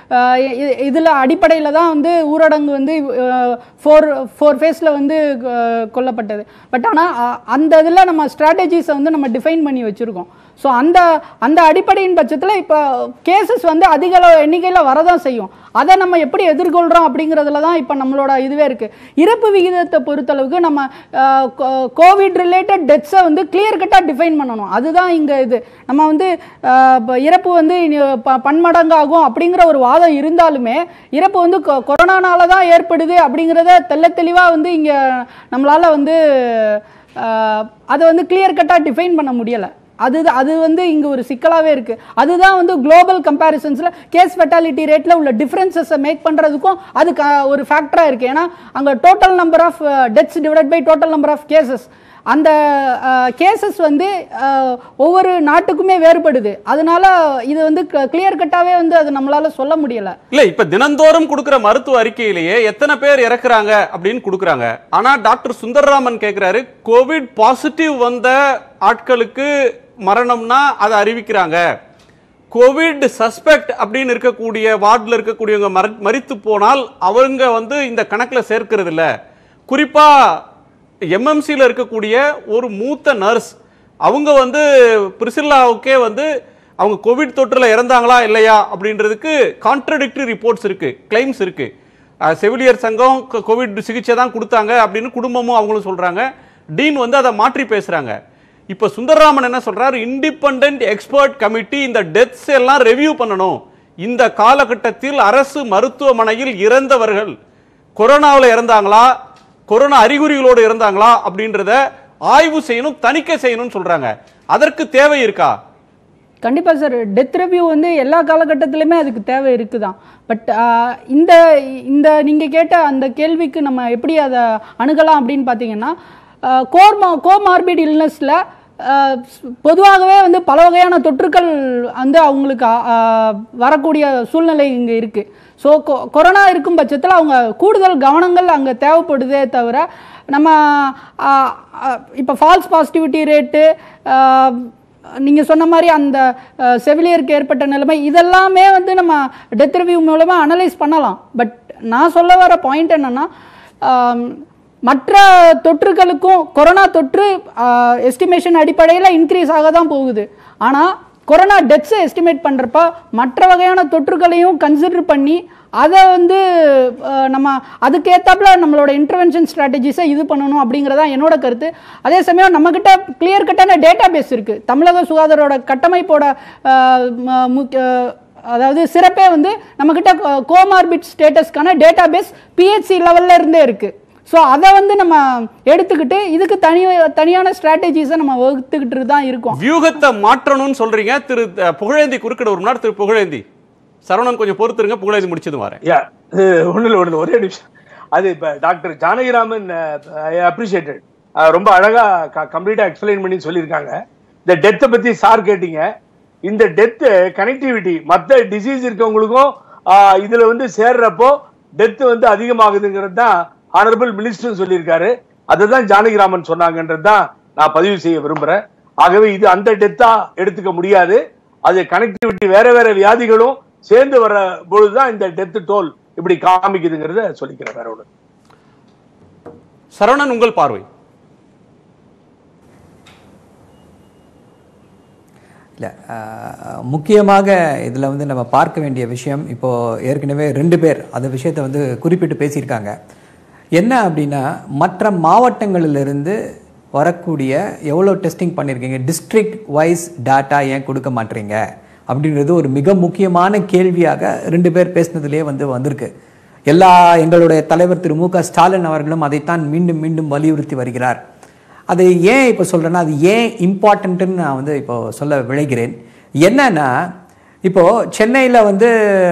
இதில் அடிப்படையில் தான் வந்து ஊரடங்கு வந்து ஃபோர் ஃபோர் ஃபேஸில் வந்து அஹ், கொல்லப்பட்டது பட் ஆனால் அந்த இதில் நம்ம ஸ்ட்ராட்டஜிஸை வந்து நம்ம டிஃபைன் பண்ணி வச்சுருக்கோம் ஸோ அந்த அந்த அடிப்படையின் பட்சத்தில் இப்போ கேசஸ் வந்து அதிக அளவு எண்ணிக்கையில் வரதான் செய்யும் அதை நம்ம எப்படி எதிர்கொள்கிறோம் அப்படிங்கிறதுல தான் இப்போ நம்மளோட இதுவே இருக்குது இறப்பு விகிதத்தை பொறுத்தளவுக்கு நம்ம கோவிட் ரிலேட்டட் டெத்ஸை வந்து கிளியர் கட்டாக டிஃபைன் பண்ணணும் அதுதான் இங்கே இது நம்ம வந்து அஹ், இப்போ இறப்பு வந்து இனி ப- பன்மடங்காகும் அப்படிங்கிற ஒரு வாதம் இருந்தாலுமே இறப்பு வந்து கொ- கொரோனானால தான் ஏற்படுது அப்படிங்கிறத தெள்ள தெளிவாக வந்து இங்கே நம்மளால் வந்து அஹ், அதை வந்து கிளியர் கட்டாக டிஃபைன் பண்ண முடியலை அது அது வந்து இங்கே ஒரு சிக்கலாகவே இருக்குது அதுதான் வந்து குளோபல் கம்பேரிசன்ஸில் கேஸ் ஃபெட்டாலிட்டி ரேட்டில் உள்ள டிஃப்ரென்சஸை மேக் பண்ணுறதுக்கும் அது க ஒரு ஃபேக்டராக இருக்குது ஏன்னா அங்கே total number of deaths divide by total number of cases அந்த கேசஸ் வந்து அஹ், ஒவ்வொரு நாட்டுக்குமே வேறுபடுது அதனால இது வந்து கிளியர் கட்டாகவே வந்து அது நம்மளால சொல்ல முடியலை இல்ல இப்ப தினந்தோறும் கொடுக்கிற மருத்துவ அறிக்கையிலேயே எத்தனை பேர் இறக்குறாங்க அப்படின்னு கொடுக்குறாங்க ஆனா டாக்டர் சுந்தரராமன் கேக்குறாரு கோவிட் பாசிட்டிவ் வந்த ஆட்களுக்கு மரணம்னா அதை அறிவிக்கிறாங்க கோவிட் சஸ்பெக்ட் அப்படின்னு இருக்கக்கூடிய வார்டில் இருக்கக்கூடியவங்க மர- மரித்து போனால் அவங்க வந்து இந்த கணக்கில் சேர்க்கிறது இல்ல குறிப்பா எம்எம்சியில் இருக்கக்கூடிய ஒரு மூத்த நர்ஸ் அவங்க வந்து பிரிசில்லாவுக்கே வந்து அவங்க கோவிட் தொற்றுல இறந்தாங்களா இல்லையா அப்படின்றதுக்கு கான்ட்ரடிக்டரி ரிப்போர்ட்ஸ் இருக்கு கிளைம்ஸ் இருக்கு அஹ், செவிலியர் சங்கம் கோ- கோவிட் சிகிச்சை தான் கொடுத்தாங்க அப்படின்னு குடும்பமும் அவங்களும் சொல்றாங்க டீன் வந்து அதை மாற்றி பேசுறாங்க இப்போ சுந்தரராமன் என்ன சொல்றாரு இண்டிபெண்டன்ட் எக்ஸ்பர்ட் கமிட்டி இந்த டெத்ஸ் எல்லாம் ரெவியூ பண்ணணும் இந்த காலகட்டத்தில் அரசு மருத்துவமனையில் இறந்தவர்கள் கொரோனாவில் இறந்தாங்களா கொரோனா அறிகுறிகளோடு இறந்தாங்களா அப்படின்றத ஆய்வு செய்யணும் தணிக்கை செய்யணும்னு சொல்றாங்க அதற்கு தேவை இருக்கா கண்டிப்பாக சார் டெத் ரிவ்யூ வந்து எல்லா காலகட்டத்திலுமே அதுக்கு தேவை இருக்குதான் பட் இந்த இந்த நீங்கள் கேட்ட அந்த கேள்விக்கு நம்ம எப்படி அதை அணுகலாம் அப்படின்னு பார்த்தீங்கன்னா கோர்மா கோமார்பிட் இல்னஸில் அஹ், பொதுவாகவே வந்து பல வகையான தொற்றுக்கள் வந்து அவங்களுக்கு அஹ், வரக்கூடிய சூழ்நிலை இங்கே இருக்குது ஸோ கொரோனா இருக்கும் பட்சத்தில் அவங்க கூடுதல் கவனங்கள் அங்கே தேவைப்படுதே தவிர நம்ம இப்போ ஃபால்ஸ் பாசிட்டிவிட்டி ரேட்டு நீங்கள் சொன்ன மாதிரி அந்த அஹ், செவிலியருக்கு ஏற்பட்ட நிலைமை இதெல்லாமே வந்து நம்ம டெத் ரிவ்யூ மூலமாக அனலைஸ் பண்ணலாம் பட் நான் சொல்ல வர பாயிண்ட் என்னன்னா ஆம், மற்ற தொற்றுகளுக்கும் கொரோனா தொற்று எஸ்டிமேஷன் அடிப்படையில் இன்க்ரீஸ் ஆக தான் போகுது ஆனால் கொரோனா டெத்ஸை எஸ்டிமேட் பண்ணுறப்ப மற்ற வகையான தொற்றுகளையும் கன்சிடர் பண்ணி அதை வந்து அஹ், நம்ம அதுக்கேற்றாப்புல நம்மளோட இன்டர்வென்ஷன் ஸ்ட்ராட்டஜிஸை இது பண்ணணும் அப்படிங்கிறதா என்னோட கருத்து அதே சமயம் நம்மக்கிட்ட கிளியர் கட்டான டேட்டா பேஸ் இருக்குது தமிழக சுகாதாரோட கட்டமைப்போட அஹ், ம- முக்கிய அதாவது சிறப்பே வந்து நம்மக்கிட்ட கோமார்பிட் ஸ்டேட்டஸ்க்கான டேட்டா பேஸ் பிஹெச்சி லெவல்ல இருந்தே இருக்கு ஸோ அதை வந்து நம்ம எடுத்துக்கிட்டு இதுக்கு தனி தனியான ஸ்ட்ராட்டஜிஸை நம்ம வகுத்துக்கிட்டு தான் இருக்கோம் வியூகத்தை மாற்றணும்னு சொல்றீங்க திரு அஹ், புகழேந்தி குறுக்கிட ஒரு நாள் திரு புகழேந்தி சரவணன் கொஞ்சம் பொறுத்துருங்க புகழேந்தி முடிச்சதும் வரேன் யா ஒண்ணு இல்ல ஒண்ணு ஒரே நிமிஷம் அது இப்ப டாக்டர் ஜானகிராமன் ஐ அப்ரிஷியேட்டட் ரொம்ப அழகா கம்ப்ளீட்டா எக்ஸ்பிளைன் பண்ணி சொல்லியிருக்காங்க இந்த டெத்தை பத்தி சார் கேட்டீங்க இந்த டெத்து கனெக்டிவிட்டி மத்த டிசீஸ் இருக்கவங்களுக்கும் ஆஹ், இதுல வந்து சேர்றப்போ டெத் வந்து அதிகமாகுதுங்கிறது தான் ஆனரபிள் மினிஸ்டர் சொல்லியிருக்காரு அதுதான் ஜானகிராமன் சொன்னாங்கன்றது தான் நான் பதிவு செய்ய விரும்புறேன் ஆகவே இது அந்த டெத்தா எடுத்துக்க முடியாது அது கனெக்டிவிட்டி வேற வேற வியாதிகளும் சேர்ந்து வர பொழுதுதான் இந்த டெத் டோல் இப்படி காமிக்குதுங்கிறத சொல்லிக்கிறேன் வேற ஒண்ணு சரவணன் உங்கள் பார்வை இல்லை முக்கியமாக இதில் வந்து நம்ம பார்க்க வேண்டிய விஷயம் இப்போது ஏற்கனவே ரெண்டு பேர் அந்த விஷயத்தை வந்து குறிப்பிட்டு பேசியிருக்காங்க என்ன அப்படின்னா மற்ற மாவட்டங்களிலிருந்து வரக்கூடிய எவ்வளோ டெஸ்டிங் பண்ணியிருக்கீங்க டிஸ்ட்ரிக்ட் வைஸ் டேட்டா ஏன் கொடுக்க மாட்டீங்க அப்படின்றது ஒரு மிக முக்கியமான கேள்வியாக ரெண்டு பேர் பேசினதுலேயே வந்து வந்திருக்கு எல்லா எங்களுடைய தலைவர் திரு மு க ஸ்டாலின் அவர்களும் அதைத்தான் மீண்டும் மீண்டும் வலியுறுத்தி வருகிறார் அது ஏன் இப்போ சொல்கிறேன்னா அது ஏன் இம்பார்ட்டண்ட்டுன்னு நான் வந்து இப்போ சொல்ல விழைகிறேன் என்னன்னா இப்போ சென்னையில் வந்து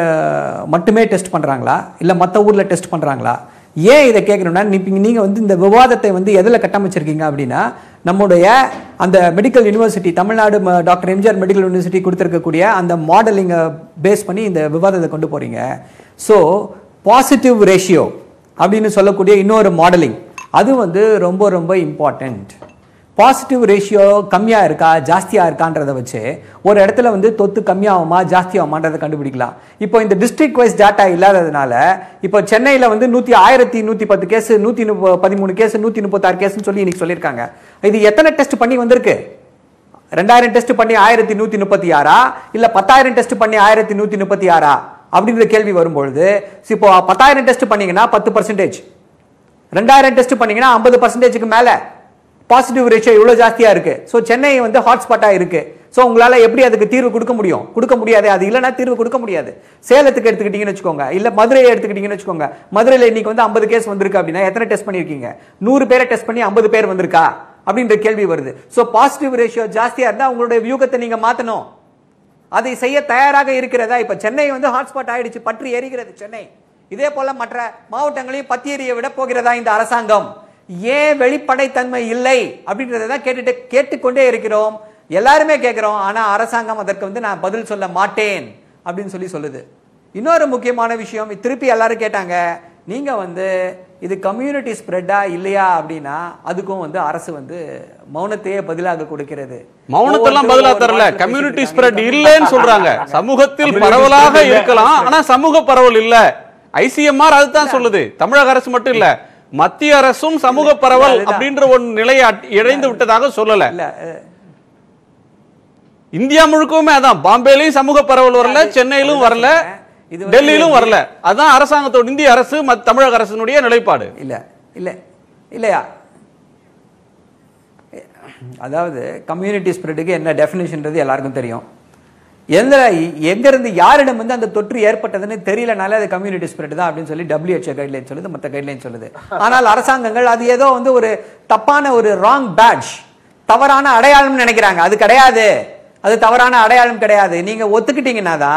மட்டுமே டெஸ்ட் பண்ணுறாங்களா இல்லை மற்ற ஊரில் டெஸ்ட் பண்ணுறாங்களா ஏன் இதை கேட்குறோம்னா நீங்கள் வந்து இந்த விவாதத்தை வந்து எதில் கட்டமைச்சிருக்கீங்க அப்படின்னா நம்முடைய அந்த மெடிக்கல் யூனிவர்சிட்டி தமிழ்நாடு ம- டாக்டர் எம்ஜிஆர் மெடிக்கல் யூனிவர்சிட்டி கொடுத்துருக்கக்கூடிய அந்த மாடலிங்கை பேஸ் பண்ணி இந்த விவாதத்தை கொண்டு போகிறீங்க ஸோ பாசிட்டிவ் ரேஷியோ அப்படின்னு சொல்லக்கூடிய இன்னொரு மாடலிங் அது வந்து ரொம்ப ரொம்ப இம்பார்ட்டண்ட் பாசிட்டிவ் ரேஷியோ கம்மியாக இருக்கா ஜாஸ்தியாக இருக்கான்றதை வச்சு ஒரு இடத்துல வந்து தொத்து கம்மியாகுமா ஜாஸ்தியாகுமான்றதை கண்டுபிடிக்கலாம் இப்போ இந்த டிஸ்ட்ரிக்ட் வைஸ் டேட்டா இல்லாததுனால இப்போ சென்னையில் வந்து நூற்றி ஆயிரத்தி நூற்றி பத்து கேஸ் நூற்றி முப்ப பதிமூணு கேஸ் நூற்றி முப்பத்தாறு கேஸ்னு சொல்லி இன்னைக்கு சொல்லியிருக்காங்க இது எத்தனை டெஸ்ட் பண்ணி வந்திருக்கு ரெண்டாயிரம் டெஸ்ட் பண்ணி ஆயிரத்தி நூற்றி முப்பத்தி ஆறா இல்லை பத்தாயிரம் டெஸ்ட் பண்ணி ஆயிரத்தி நூற்றி முப்பத்தி ஆறா அப்படின்ற கேள்வி வரும்பொழுது இப்போ பத்தாயிரம் டெஸ்ட் பண்ணீங்கன்னா பத்து பர்சன்டேஜ் ரெண்டாயிரம் டெஸ்ட் பண்ணீங்கன்னா ஐம்பது பர்சன்டேஜுக்கு மேலே பாசிட்டிவ் ரேஷியோ இவ்வளோ ஜாஸ்தியாக இருக்கு ஸோ சென்னை வந்து ஹாட்ஸ்பாட்டாக இருக்கு ஸோ உங்களால் எப்படி அதுக்கு தீர்வு கொடுக்க முடியும் கொடுக்க முடியாது அது இல்லைன்னா தீர்வு கொடுக்க முடியாது சேலத்துக்கு எடுத்துக்கிட்டீங்கன்னு வச்சுக்கோங்க இல்லை மதுரையை எடுத்துக்கிட்டீங்கன்னு வச்சுக்கோங்க மதுரையில் இன்னைக்கு வந்து ஐம்பது கேஸ் வந்திருக்கு அப்படின்னா எத்தனை டெஸ்ட் பண்ணியிருக்கீங்க நூறு பேரை டெஸ்ட் பண்ணி ஐம்பது பேர் வந்திருக்கா அப்படின்ற கேள்வி வருது ஸோ பாசிட்டிவ் ரேஷியோ ஜாஸ்தியாக இருந்தால் உங்களுடைய வியூகத்தை நீங்கள் மாற்றணும் அதை செய்ய தயாராக இருக்கிறதா இப்ப சென்னை வந்து ஹாட்ஸ்பாட் ஆயிடுச்சு பற்றி எரிகிறது சென்னை இதே போல மற்ற மாவட்டங்களையும் பத்தி எறிய விட போகிறதா இந்த அரசாங்கம் ஏன் வெளிப்படைத்தன்மை இல்லை அப்படின்றத தான் கேட்டுட்டு கேட்டுக்கொண்டே இருக்கிறோம் எல்லாருமே கேட்கிறோம் ஆனா அரசாங்கம் அதற்கு வந்து நான் பதில் சொல்ல மாட்டேன் அப்படின்னு சொல்லி சொல்லுது இன்னொரு முக்கியமான விஷயம் திருப்பி எல்லாரும் கேட்டாங்க நீங்க வந்து இது கம்யூனிட்டி ஸ்ப்ரெட்டா இல்லையா அப்படின்னா அதுக்கும் வந்து அரசு வந்து மௌனத்தையே பதிலாக கொடுக்கிறது மௌனத்தெல்லாம் ஒவ்வொருத்தரும் பதிலா ஒவ்வொரு தரல வார்த்தை கம்யூனிட்டி பேசிட்டு ஸ்ப்ரெட் இருக்காங்க. இல்லைன்னு சொல்றாங்க சமூகத்தில் Community பரவலாக spread இல்ல. இருக்கலாம் ஆனா சமூக பரவல் இல்ல ஐசிஎம்ஆர் அதுதான் சொல்லுது தமிழக அரசு மட்டும் இல்ல மத்திய அரசும் சமூக பரவல் அதுதான். அப்படின்ற ஒரு நிலையை அட்- இழைந்து விட்டதாக சொல்லல இல்ல அஹ், இந்தியா முழுக்கவுமே அதான் பாம்பேலயும் சமூக பரவல் வரல அது- சென்னையிலும் அதுதான் வரல சொல்றேன். இது வந்து டெல்லியிலும் வரல அதான் அரசாங்கத்தோட இந்திய அரசு மத்- தமிழக அரசினுடைய நிலைப்பாடு இல்ல இல்ல இல்லையா அதாவது கம்யூனிட்டி ஸ்ப்ரெட்டுக்கு என்ன டெஃபினேஷன்றது எல்லாருக்கும் தெரியும் எந்த எங்க இருந்து யாரிடம் வந்து அந்த தொற்று ஏற்பட்டதுன்னு தெரியலனால அது கம்யூனிட்டி ஸ்ப்ரெட் தான் அப்படின்னு சொல்லி WHO கைட்லைன் சொல்லுது மற்ற கைட்லைன் சொல்லுது ஆனால் அரசாங்கங்கள் அது ஏதோ வந்து ஒரு தப்பான ஒரு ராங் பேட்ச் தவறான அடையாளம்னு நினைக்கிறாங்க அது கிடையாது அது தவறான அடையாளம் கிடையாது நீங்க ஒத்துக்கிட்டீங்கன்னா தான்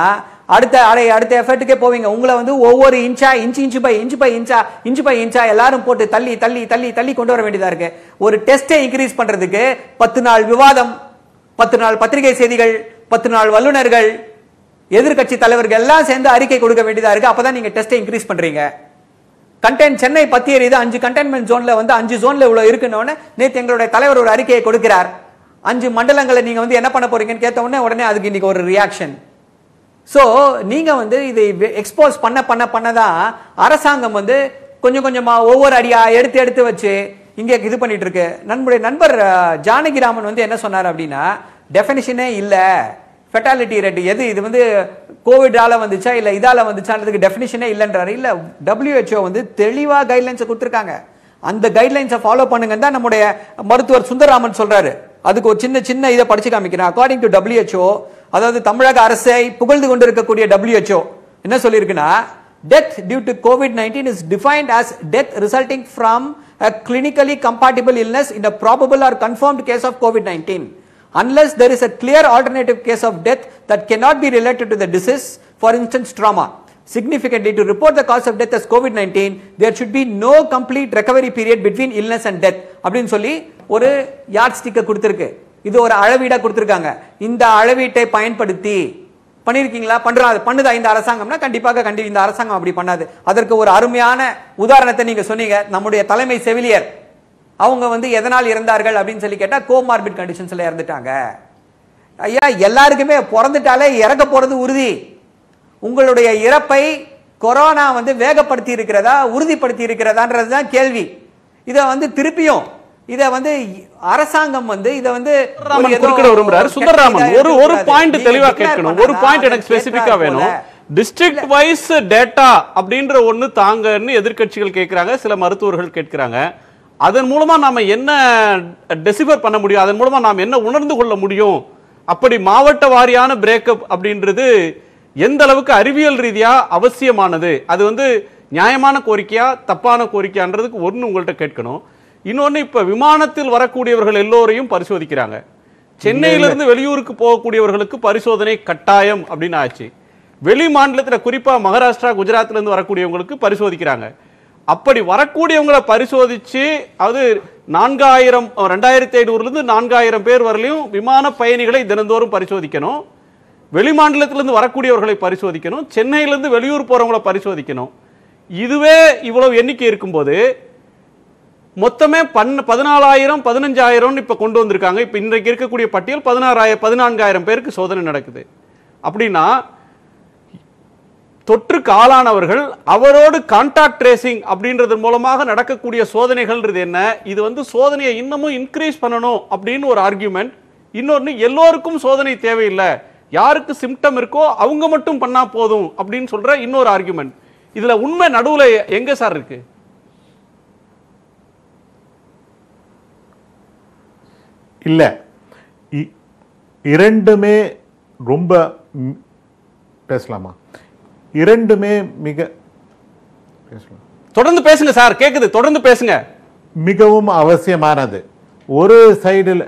அடுத்த அடை அடுத்த எஃபர்ட்டுக்கே போவீங்க உங்களை வந்து ஒவ்வொரு இன்ச்சா inch inch by inch by இன்ச்சா இன்ச்சு பை இன்ச்சா எல்லாரும் போட்டு தள்ளி தள்ளி தள்ளி தள்ளி கொண்டு வர வேண்டியதா இருக்கு ஒரு டெஸ்ட்டை இன்க்ரீஸ் பண்றதுக்கு பத்து நாள் விவாதம் பத்து நாள் பத்திரிகை செய்திகள் பத்து நாள் வல்லுநர்கள் எதிர்க்கட்சி தலைவர்கள் எல்லாம் சேர்ந்து அறிக்கை கொடுக்க வேண்டியதா இருக்கு அப்பதான் நீங்க டெஸ்ட்டை இன்க்ரீஸ் பண்றீங்க கண்டெய்ன் சென்னை பத்தி எரியுது அஞ்சு கண்டெய்ன்மெண்ட் ஜோன்ல வந்து அஞ்சு ஜோன்ல இவ்வளவு இருக்குன்னு நேத்து எங்களுடைய தலைவர் ஒரு அறிக்கையை கொடுக்கிறார் அஞ்சு மண்டலங்களை நீங்க வந்து என்ன பண்ண போறீங்கன்னு கேட்ட உடனே உடனே அதுக்கு இன்னைக்கு ஒரு ரியாக்ஷன் ஸோ நீங்க வந்து இதை எக்ஸ்போஸ் பண்ண பண்ண பண்ண தான் அரசாங்கம் வந்து கொஞ்சம் கொஞ்சமா ஒவ்வொரு அடியா எடுத்து எடுத்து வச்சு இங்க இது பண்ணிட்டு இருக்கு நம்முடைய நண்பர் அஹ், ஜானகிராமன் வந்து என்ன சொன்னார் அப்படின்னா டெஃபினிஷனே இல்ல ஃபெட்டாலிட்டி ரேட் எது இது வந்து கோவிடால வந்துச்சா இல்ல இதால வந்துச்சான்றதுக்கு டெஃபினிஷனே இல்லைன்றாரு இல்ல WHO வந்து தெளிவா கைட்லைன்ஸை கொடுத்துருக்காங்க அந்த கைட்லைன்ஸை ஃபாலோ பண்ணுங்கன்னு தான் நம்முடைய மருத்துவர் சுந்தரராமன் சொல்றாரு அதுக்கு ஒரு சின்ன சின்ன இதை படிச்சு காமிக்கிறேன் அக்கார்டிங் டு WHO அதாவது தமிழக அரசை புகழ்ந்து கொண்டிருக்கக்கூடிய WHO என்ன சொல்லியிருக்குன்னா death due to covid-19 is defined as death resulting from a clinically compatible illness in a probable or confirmed case of covid-19 unless there is a clear alternative case of death that cannot be related to the disease for instance trauma significantly to report the cause of death as covid-19 there should be no complete recovery period between illness and death அப்படின்னு சொல்லி ஒரு யார்ட் ஸ்டிக்கை கொடுத்திருக்கு இது ஒரு அளவீடா கொடுத்திருக்காங்க இந்த அளவீட்டை பயன்படுத்தி பண்ணிருக்கீங்களா பண்றா பண்ணுதா இந்த அரசாங்கம்னா கண்டிப்பாக கண்டி இந்த அரசாங்கம் அப்படி பண்ணாது அதற்கு ஒரு அருமையான உதாரணத்தை நீங்க சொன்னீங்க நம்முடைய தலைமை செவிலியர் அவங்க வந்து எதனால் இறந்தார்கள் அப்படின்னு சொல்லி கேட்டா கோமார்பிட் கண்டிஷன்ஸ்ல இறந்துட்டாங்க ஐயா எல்லாருக்குமே பிறந்துட்டாலே இறக்க போறது உறுதி உங்களுடைய இறப்பை கொரோனா வந்து வேகப்படுத்தி இருக்கிறதா உறுதிப்படுத்தி இருக்கிறதான்றது தான் கேள்வி இதை வந்து திருப்பியும் இதை வந்து அரசாங்கம் வந்து இதை வந்து ஒரு சுந்தரராமன் ஏதோ குறுக்கிட விரும்புறாரு கெட்ட சுந்தரராமன் இதா ஒரு ஒரு இருக்கக்கூடாது. பாயிண்ட் நீங்க தெளிவா declare கேட்கணும் ஒரு பண்ணா பாயிண்ட் எனக்கு அது ஸ்பெசிபிக்கா கேட்கறா வேணும் போல. டிஸ்ட்ரிக்ட் வைஸ் டேட்டா அப்படின்ற ஒண்ணு தாங்கன்னு எதிர்க்கட்சிகள் கேட்கறாங்க சில மருத்துவர்கள் கேட்கறாங்க அதன் மூலமா நாம என்ன டெசிபர் பண்ண முடியும் அதன் மூலமா நாம் என்ன உணர்ந்து கொள்ள முடியும் அப்படி மாவட்ட வாரியான பிரேக்கப் அப்படின்றது எந்த அளவுக்கு அறிவியல் ரீதியா அவசியமானது அது வந்து நியாயமான கோரிக்கையா தப்பான கோரிக்கையான்றதுக்கு ஒன்று உங்கள்கிட்ட கேட்கணும் இன்னொன்னு இப்ப விமானத்தில் வரக்கூடியவர்கள் எல்லோரையும் பரிசோதிக்கிறாங்க சென்னையிலிருந்து வெளியூருக்கு போகக்கூடியவர்களுக்கு பரிசோதனை கட்டாயம் அப்படின்னு ஆச்சு வெளி மாநிலத்தில் குறிப்பா மகாராஷ்டிரா குஜராத்ல இருந்து வரக்கூடியவங்களுக்கு பரிசோதிக்கிறாங்க அப்படி வரக்கூடியவங்களை பரிசோதிச்சு அது நான்காயிரம் ரெண்டாயிரத்தி ஐநூறுல இருந்து நான்காயிரம் பேர் வரலையும் விமான பயணிகளை தினந்தோறும் பரிசோதிக்கணும் வெளி மாநிலத்திலிருந்து வரக்கூடியவர்களை பரிசோதிக்கணும் சென்னையிலிருந்து வெளியூர் போறவங்களை பரிசோதிக்கணும் இதுவே இவ்வளவு எண்ணிக்கை இருக்கும்போது மொத்தமே பன் பதினாலாயிரம் பதினஞ்சாயிரம்னு இப்ப கொண்டு வந்திருக்காங்க இப்ப இன்றைக்கு இருக்கக்கூடிய பட்டியல் பதினாறாயிரம் பதினான்காயிரம் பேருக்கு சோதனை நடக்குது அப்படின்னா தொற்றுக்கு ஆளானவர்கள் அவரோடு கான்டாக்ட் ட்ரேசிங் அப்படின்றது மூலமாக நடக்கக்கூடிய சோதனைகள்ன்றது என்ன இது வந்து சோதனையை இன்னமும் இன்க்ரீஸ் பண்ணணும் அப்படின்னு ஒரு ஆர்கியூமெண்ட் இன்னொன்னு எல்லோருக்கும் சோதனை தேவையில்லை யாருக்கு சிம்டம் இருக்கோ அவங்க மட்டும் பண்ணா போதும் அப்படின்னு சொல்ற இன்னொரு ஆர்கியூமெண்ட் இதுல உண்மை நடுவுல எங்க சார் இருக்கு இல்லை இ- இரண்டுமே ரொம்ப ம், பேசலாமா இரண்டுமே மிக பேசலாம் தொடர்ந்து பேசுங்க சார் கேக்குது தொடர்ந்து பேசுங்க மிகவும் அவசியமானது ஒரு சைடில்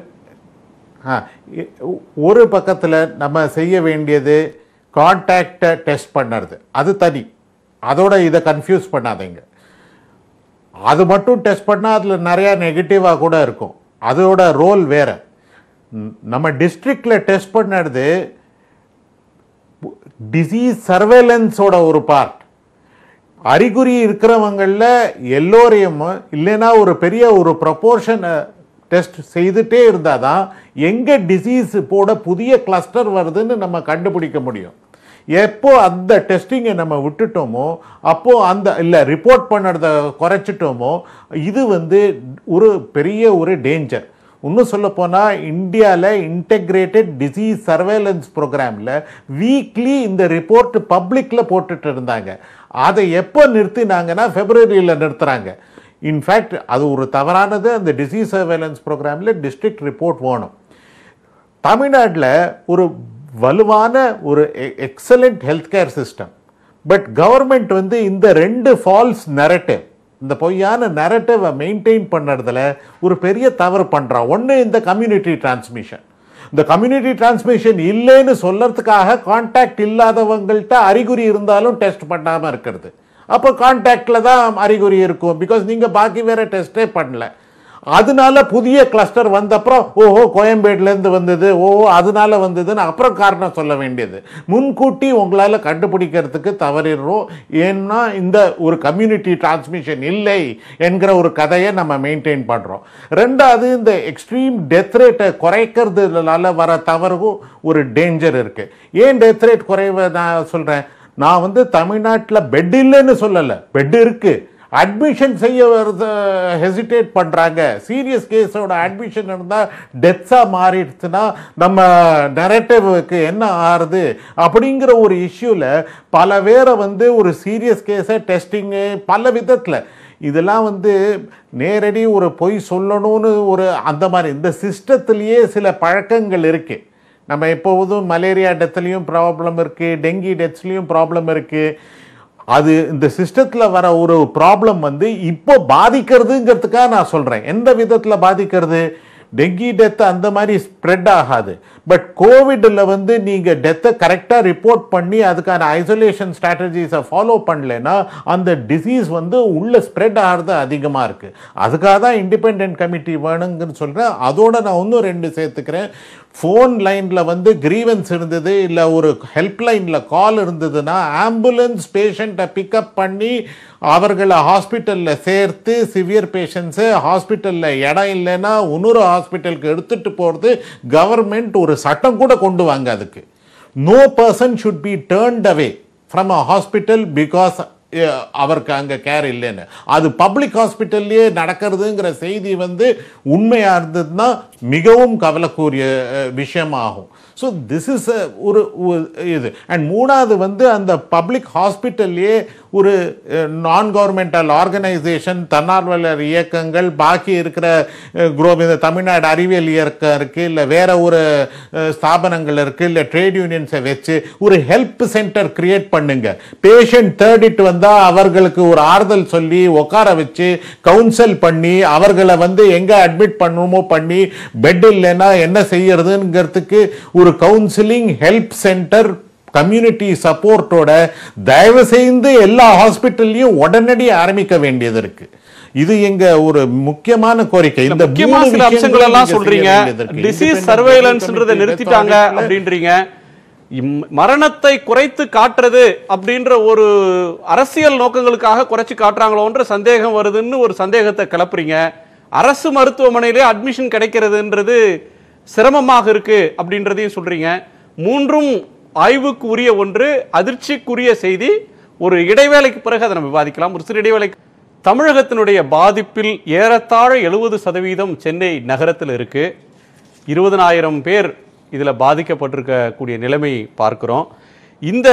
ஒரு பக்கத்தில் நம்ம செய்ய வேண்டியது கான்டாக்டை டெஸ்ட் பண்ணுறது அது தனி அதோட இதை கன்ஃபியூஸ் பண்ணாதீங்க அது மட்டும் டெஸ்ட் பண்ணால் அதில் நிறையா நெகட்டிவாக கூட இருக்கும் அதோட ரோல் வேற ம், நம்ம டிஸ்ட்ரிக்டில் டெஸ்ட் பண்ணது டிசீஸ் சர்வேலன்ஸோட ஒரு பார்ட் அறிகுறி இருக்கிறவங்கள எல்லோரையும் இல்லைன்னா ஒரு பெரிய ஒரு ப்ரப்போர்ஷனை டெஸ்ட் செய்துட்டே இருந்தால் தான் எங்கே டிசீஸ் போட புதிய கிளஸ்டர் வருதுன்னு நம்ம கண்டுபிடிக்க முடியும் எப்போ அந்த டெஸ்டிங்கை நம்ம விட்டுட்டோமோ அப்போ அந்த இல்லை ரிப்போர்ட் பண்ணுறத குறைச்சிட்டோமோ இது வந்து ஒரு பெரிய ஒரு டேஞ்சர் இன்னும் சொல்ல போனால் இந்தியாவில் இன்டெகிரேட்டட் டிசீஸ் சர்வேலன்ஸ் ப்ரோக்ராமில் வீக்லி இந்த ரிப்போர்ட் பப்ளிக்கில் போட்டுட்டு இருந்தாங்க அதை எப்போ நிறுத்தினாங்கன்னா ஃபெப்ரவரியில் நிறுத்துறாங்க இன்ஃபேக்ட் அது ஒரு தவறானது அந்த டிசீஸ் சர்வேலன்ஸ் ப்ரோக்ராமில் டிஸ்ட்ரிக்ட் ரிப்போர்ட் வேணும் தமிழ்நாட்டில் ஒரு வலுவான ஒரு excellent health care system but government வந்து இந்த ரெண்டு ஃபால்ஸ் நெரட்டிவ் இந்த பொய்யான நெரட்டிவை மெயின்டைன் பண்ணுறதுல ஒரு பெரிய தவறு பண்ணுறான் ஒன்று இந்த கம்யூனிட்டி டிரான்ஸ்மிஷன் இந்த கம்யூனிட்டி டிரான்ஸ்மிஷன் இல்லைன்னு சொல்லறதுக்காக கான்டாக்ட் இல்லாதவங்கள்ட்ட அறிகுறி இருந்தாலும் டெஸ்ட் பண்ணாம இருக்கிறது அப்போ கான்டாக்டில் தான் அறிகுறி இருக்கும் பிகாஸ் நீங்கள் பாக்கி வேற டெஸ்ட்டே பண்ணல அதனால புதிய கிளஸ்டர் வந்தப்புறம் ஓஹோ கோயம்பேடுலேருந்து வந்தது ஓஹோ அதனால வந்ததுன்னு அப்புறம் காரணம் சொல்ல வேண்டியது முன்கூட்டி உங்களால் கண்டுபிடிக்கிறதுக்கு தவறிடுறோம் ஏன்னா இந்த ஒரு கம்யூனிட்டி டிரான்ஸ்மிஷன் இல்லை என்கிற ஒரு கதையை நம்ம மெயின்டைன் பண்ணுறோம் ரெண்டாவது இந்த எக்ஸ்ட்ரீம் டெத் ரேட்டை குறைக்கிறதுனால வர தவறுக்கும் ஒரு டேஞ்சர் இருக்குது ஏன் டெத் ரேட் குறைவ நான் சொல்கிறேன் நான் வந்து தமிழ்நாட்டில் பெட் இல்லைன்னு சொல்லலை பெட் இருக்குது அட்மிஷன் செய்ய வருது ஹெசிடேட் பண்ணுறாங்க சீரியஸ் கேஸோட அட்மிஷன் இருந்தால் டெத்ஸாக மாறிடுச்சுன்னா நம்ம நெரட்டிவ்க்கு என்ன ஆறுது அப்படிங்கிற ஒரு இஷ்யூவில் பல பேரை வந்து ஒரு சீரியஸ் கேஸை டெஸ்டிங்கு பல விதத்தில் இதெல்லாம் வந்து நேரடி ஒரு பொய் சொல்லணும்னு ஒரு அந்த மாதிரி இந்த சிஸ்டத்துலேயே சில பழக்கங்கள் இருக்குது நம்ம எப்போதும் மலேரியா டெத்துலேயும் ப்ராப்ளம் இருக்குது டெங்கி டெத்ஸ்லேயும் ப்ராப்ளம் இருக்குது அது இந்த சிஸ்டத்தில் வர ஒரு ப்ராப்ளம் வந்து இப்போ பாதிக்கிறதுங்கிறதுக்காக நான் சொல்கிறேன் எந்த விதத்தில் பாதிக்கிறது டெங்கி டெத் அந்த மாதிரி ஸ்ப்ரெட் ஆகாது பட் கோவிடில் வந்து நீங்கள் டெத்தை கரெக்டாக ரிப்போர்ட் பண்ணி அதுக்கான ஐசோலேஷன் ஸ்ட்ராட்டஜிஸை ஃபாலோ பண்ணலைன்னா அந்த டிசீஸ் வந்து உள்ளே ஸ்ப்ரெட் ஆகிறது அதிகமாக இருக்குது அதுக்காக தான் இண்டிபெண்ட் கமிட்டி வேணுங்கன்னு சொல்கிறேன் அதோட நான் இன்னும் ரெண்டு சேர்த்துக்கிறேன் ஃபோன் லைனில் வந்து கிரீவன்ஸ் இருந்தது இல்லை ஒரு ஹெல்ப்லைனில் கால் இருந்ததுன்னா ஆம்புலன்ஸ் பேஷண்ட்டை பிக்கப் பண்ணி அவர்களை ஹாஸ்பிட்டலில் சேர்த்து சிவியர் பேஷண்ட்ஸு ஹாஸ்பிட்டலில் இடம் இல்லைன்னா இன்னொரு ஹாஸ்பிட்டலுக்கு எடுத்துகிட்டு போகிறது கவர்மெண்ட் ஒரு சட்டம் கூட கொண்டு வாங்க அதுக்கு no person should be turned away from a hospital because அவருக்கு அங்கே கேர் இல்லைன்னு அது பப்ளிக் ஹாஸ்பிட்டல்லையே நடக்கிறதுங்கிற செய்தி வந்து உண்மையாக இருந்ததுன்னா மிகவும் கவலைக்குரிய அஹ், விஷயமாகும் ஸோ திஸ் இஸ் ஒரு ஒரு இது அண்ட் மூணாவது வந்து அந்த பப்ளிக் ஹாஸ்பிட்டல்லையே ஒரு நான் கவர்மெண்டல் ஆர்கனைசேஷன் தன்னார்வலர் இயக்கங்கள் பாக்கி இருக்கிற குரூப் இந்த தமிழ்நாடு அறிவியல் இயக்கம் இருக்குது இல்லை வேற ஒரு அஹ், ஸ்தாபனங்கள் இருக்குது இல்லை ட்ரேட் யூனியன்ஸை வச்சு ஒரு ஹெல்ப் சென்டர் கிரியேட் பண்ணுங்க பேஷண்ட் தேடிட்டு வந்தால் அவர்களுக்கு ஒரு ஆறுதல் சொல்லி உட்கார வச்சு கவுன்சில் பண்ணி அவர்களை வந்து எங்கே அட்மிட் பண்ணணுமோ பண்ணி பெட் இல்லைன்னா என்ன செய்யறதுங்கிறதுக்கு ஒரு கவுன்சிலிங் ஹெல்ப் சென்டர் கம்யூனிட்டி சப்போர்ட்டோட தயவு செய்து எல்லா ஹாஸ்பிட்டல்லையும் உடனடி ஆரம்பிக்க வேண்டியது இருக்கு இது எங்க ஒரு முக்கியமான கோரிக்கை இந்த முக்கியமா மூணு சில அம்சங்கள் எல்லாம் விஷயங்களும் சொல்றீங்க நீங்க செய்ய வேண்டியது இருக்கு. டிசீஸ் Independent சர்வேலன்ஸ்ன்றதை committee நிறுத்திட்டாங்க methodic ல அப்படின்றீங்க இம்- மரணத்தை குறைத்து காட்டுறது அப்படின்ற ஒரு அரசியல் நோக்கங்களுக்காக குறைச்சு காட்டுறாங்களோன்ற சந்தேகம் வருதுன்னு ஒரு சந்தேகத்தை கிளப்புறீங்க அரசு மருத்துவமனையிலே அட்மிஷன் கிடைக்கிறதுன்றது சிரமமாக இருக்கு அப்படின்றதையும் சொல்றீங்க மூன்றும் ஆய்வுக்கு உரிய ஒன்று அதிர்ச்சிக்குரிய செய்தி ஒரு இடைவேளைக்கு பிறகு அதை நம்ம விவாதிக்கலாம் ஒரு சிறு இடைவேளைக்கு தமிழகத்தினுடைய பாதிப்பில் ஏறத்தாழ எழுபது சதவீதம் சென்னை நகரத்தில் இருக்கு இருபதனாயிரம் பேர் இதில் பாதிக்கப்பட்டிருக்கக்கூடிய நிலைமை பார்க்கிறோம் இந்த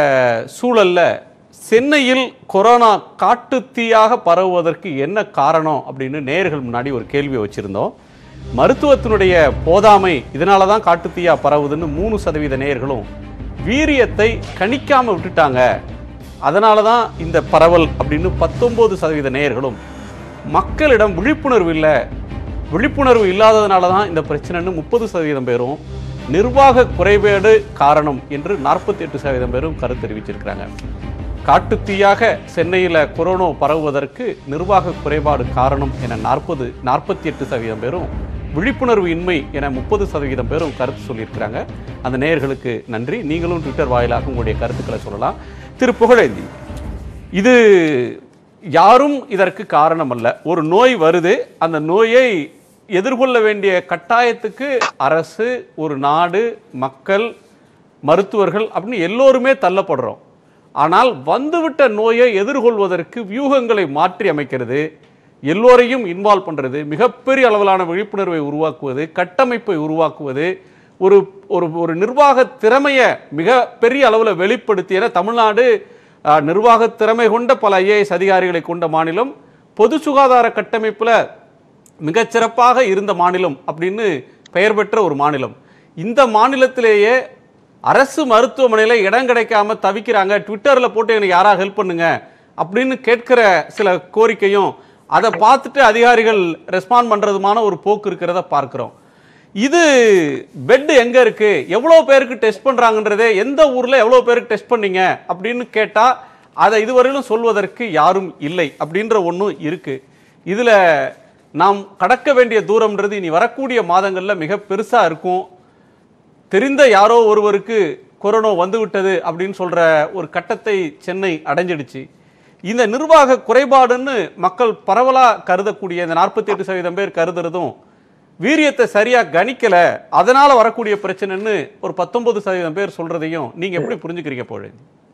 சூழல்ல சென்னையில் கொரோனா காட்டுத்தீயாக பரவுவதற்கு என்ன காரணம் அப்படின்னு நேயர்கள் முன்னாடி ஒரு கேள்வியை வச்சிருந்தோம் மருத்துவத்தினுடைய போதாமை இதனால தான் காட்டுத்தீயா பரவுதுன்னு மூணு சதவீத நேயர்களும் வீரியத்தை கணிக்காம விட்டுட்டாங்க அதனால தான் இந்த பரவல் அப்படின்னு பத்தொன்பது சதவீத நேயர்களும் மக்களிடம் விழிப்புணர்வு இல்லை விழிப்புணர்வு இல்லாததுனால தான் இந்த பிரச்சனைன்னு முப்பது சதவீதம் பேரும் நிர்வாக குறைபாடு காரணம் என்று நாற்பத்தி எட்டு சதவீதம் பேரும் கருத்து தெரிவிச்சிருக்கிறாங்க காட்டுத்தீயாக சென்னையில் கொரோனா பரவுவதற்கு நிர்வாக குறைபாடு காரணம் என நாற்பது நாற்பத்தி எட்டு சதவீதம் பேரும் விழிப்புணர்வு இன்மை என முப்பது சதவீதம் பேரும் கருத்து சொல்லியிருக்கிறாங்க அந்த நேயர்களுக்கு நன்றி நீங்களும் ட்விட்டர் வாயிலாக உங்களுடைய கருத்துக்களை சொல்லலாம் திரு புகழேந்தி இது யாரும் இதற்கு காரணம் அல்ல ஒரு நோய் வருது அந்த நோயை எதிர்கொள்ள வேண்டிய கட்டாயத்துக்கு அரசு ஒரு நாடு மக்கள் மருத்துவர்கள் அப்படின்னு எல்லோருமே தள்ளப்படுறோம் ஆனால் வந்துவிட்ட நோயை எதிர்கொள்வதற்கு வியூகங்களை மாற்றி அமைக்கிறது எல்லோரையும் இன்வால்வ் பண்ணுறது மிகப்பெரிய அளவிலான விழிப்புணர்வை உருவாக்குவது கட்டமைப்பை உருவாக்குவது ஒரு ஒரு ஒரு நிர்வாக திறமையை மிக பெரிய அளவில் வெளிப்படுத்தி ஏன்னா தமிழ்நாடு அஹ், நிர்வாக திறமை கொண்ட பல ஐஏஎஸ் அதிகாரிகளை கொண்ட மாநிலம் பொது சுகாதார கட்டமைப்பில் மிகச்சிறப்பாக இருந்த மாநிலம் அப்படின்னு பெயர் பெற்ற ஒரு மாநிலம் இந்த மாநிலத்திலேயே அரசு மருத்துவமனையில் இடம் கிடைக்காம தவிக்கிறாங்க ட்விட்டரில் போட்டு எனக்கு யாராக ஹெல்ப் பண்ணுங்க அப்படின்னு கேட்கிற சில கோரிக்கையும் அதை பார்த்துட்டு அதிகாரிகள் ரெஸ்பாண்ட் பண்ணுறதுமான ஒரு போக்கு இருக்கிறத பார்க்குறோம் இது பெட் எங்க இருக்கு எவ்வளவு பேருக்கு டெஸ்ட் பண்றாங்கன்றதே எந்த ஊர்ல எவ்வளவு பேருக்கு டெஸ்ட் பண்ணீங்க அப்படின்னு கேட்டா அதை இதுவரையிலும் சொல்வதற்கு யாரும் இல்லை அப்படின்ற ஒன்றும் இருக்கு இதுல நாம் கடக்க வேண்டிய தூரம்ன்றது இனி வரக்கூடிய மாதங்கள்ல மிக பெருசா இருக்கும் தெரிந்த யாரோ ஒருவருக்கு கொரோனா வந்துவிட்டது அப்படின்னு சொல்ற ஒரு கட்டத்தை சென்னை அடைஞ்சிடுச்சு இந்த நிர்வாக குறைபாடுன்னு மக்கள் பரவலா கருதக்கூடிய இந்த நாற்பத்தி எட்டு சதவீதம் பேர் கருதுறதும் வீரியத்தை சரியா கணிக்கல அதனால வரக்கூடிய பிரச்சனைன்னு ஒரு பத்தொன்பது சதவீதம் பேர் சொல்றதையும் நீங்க எப்படி புரிஞ்சுக்கிறீங்க போல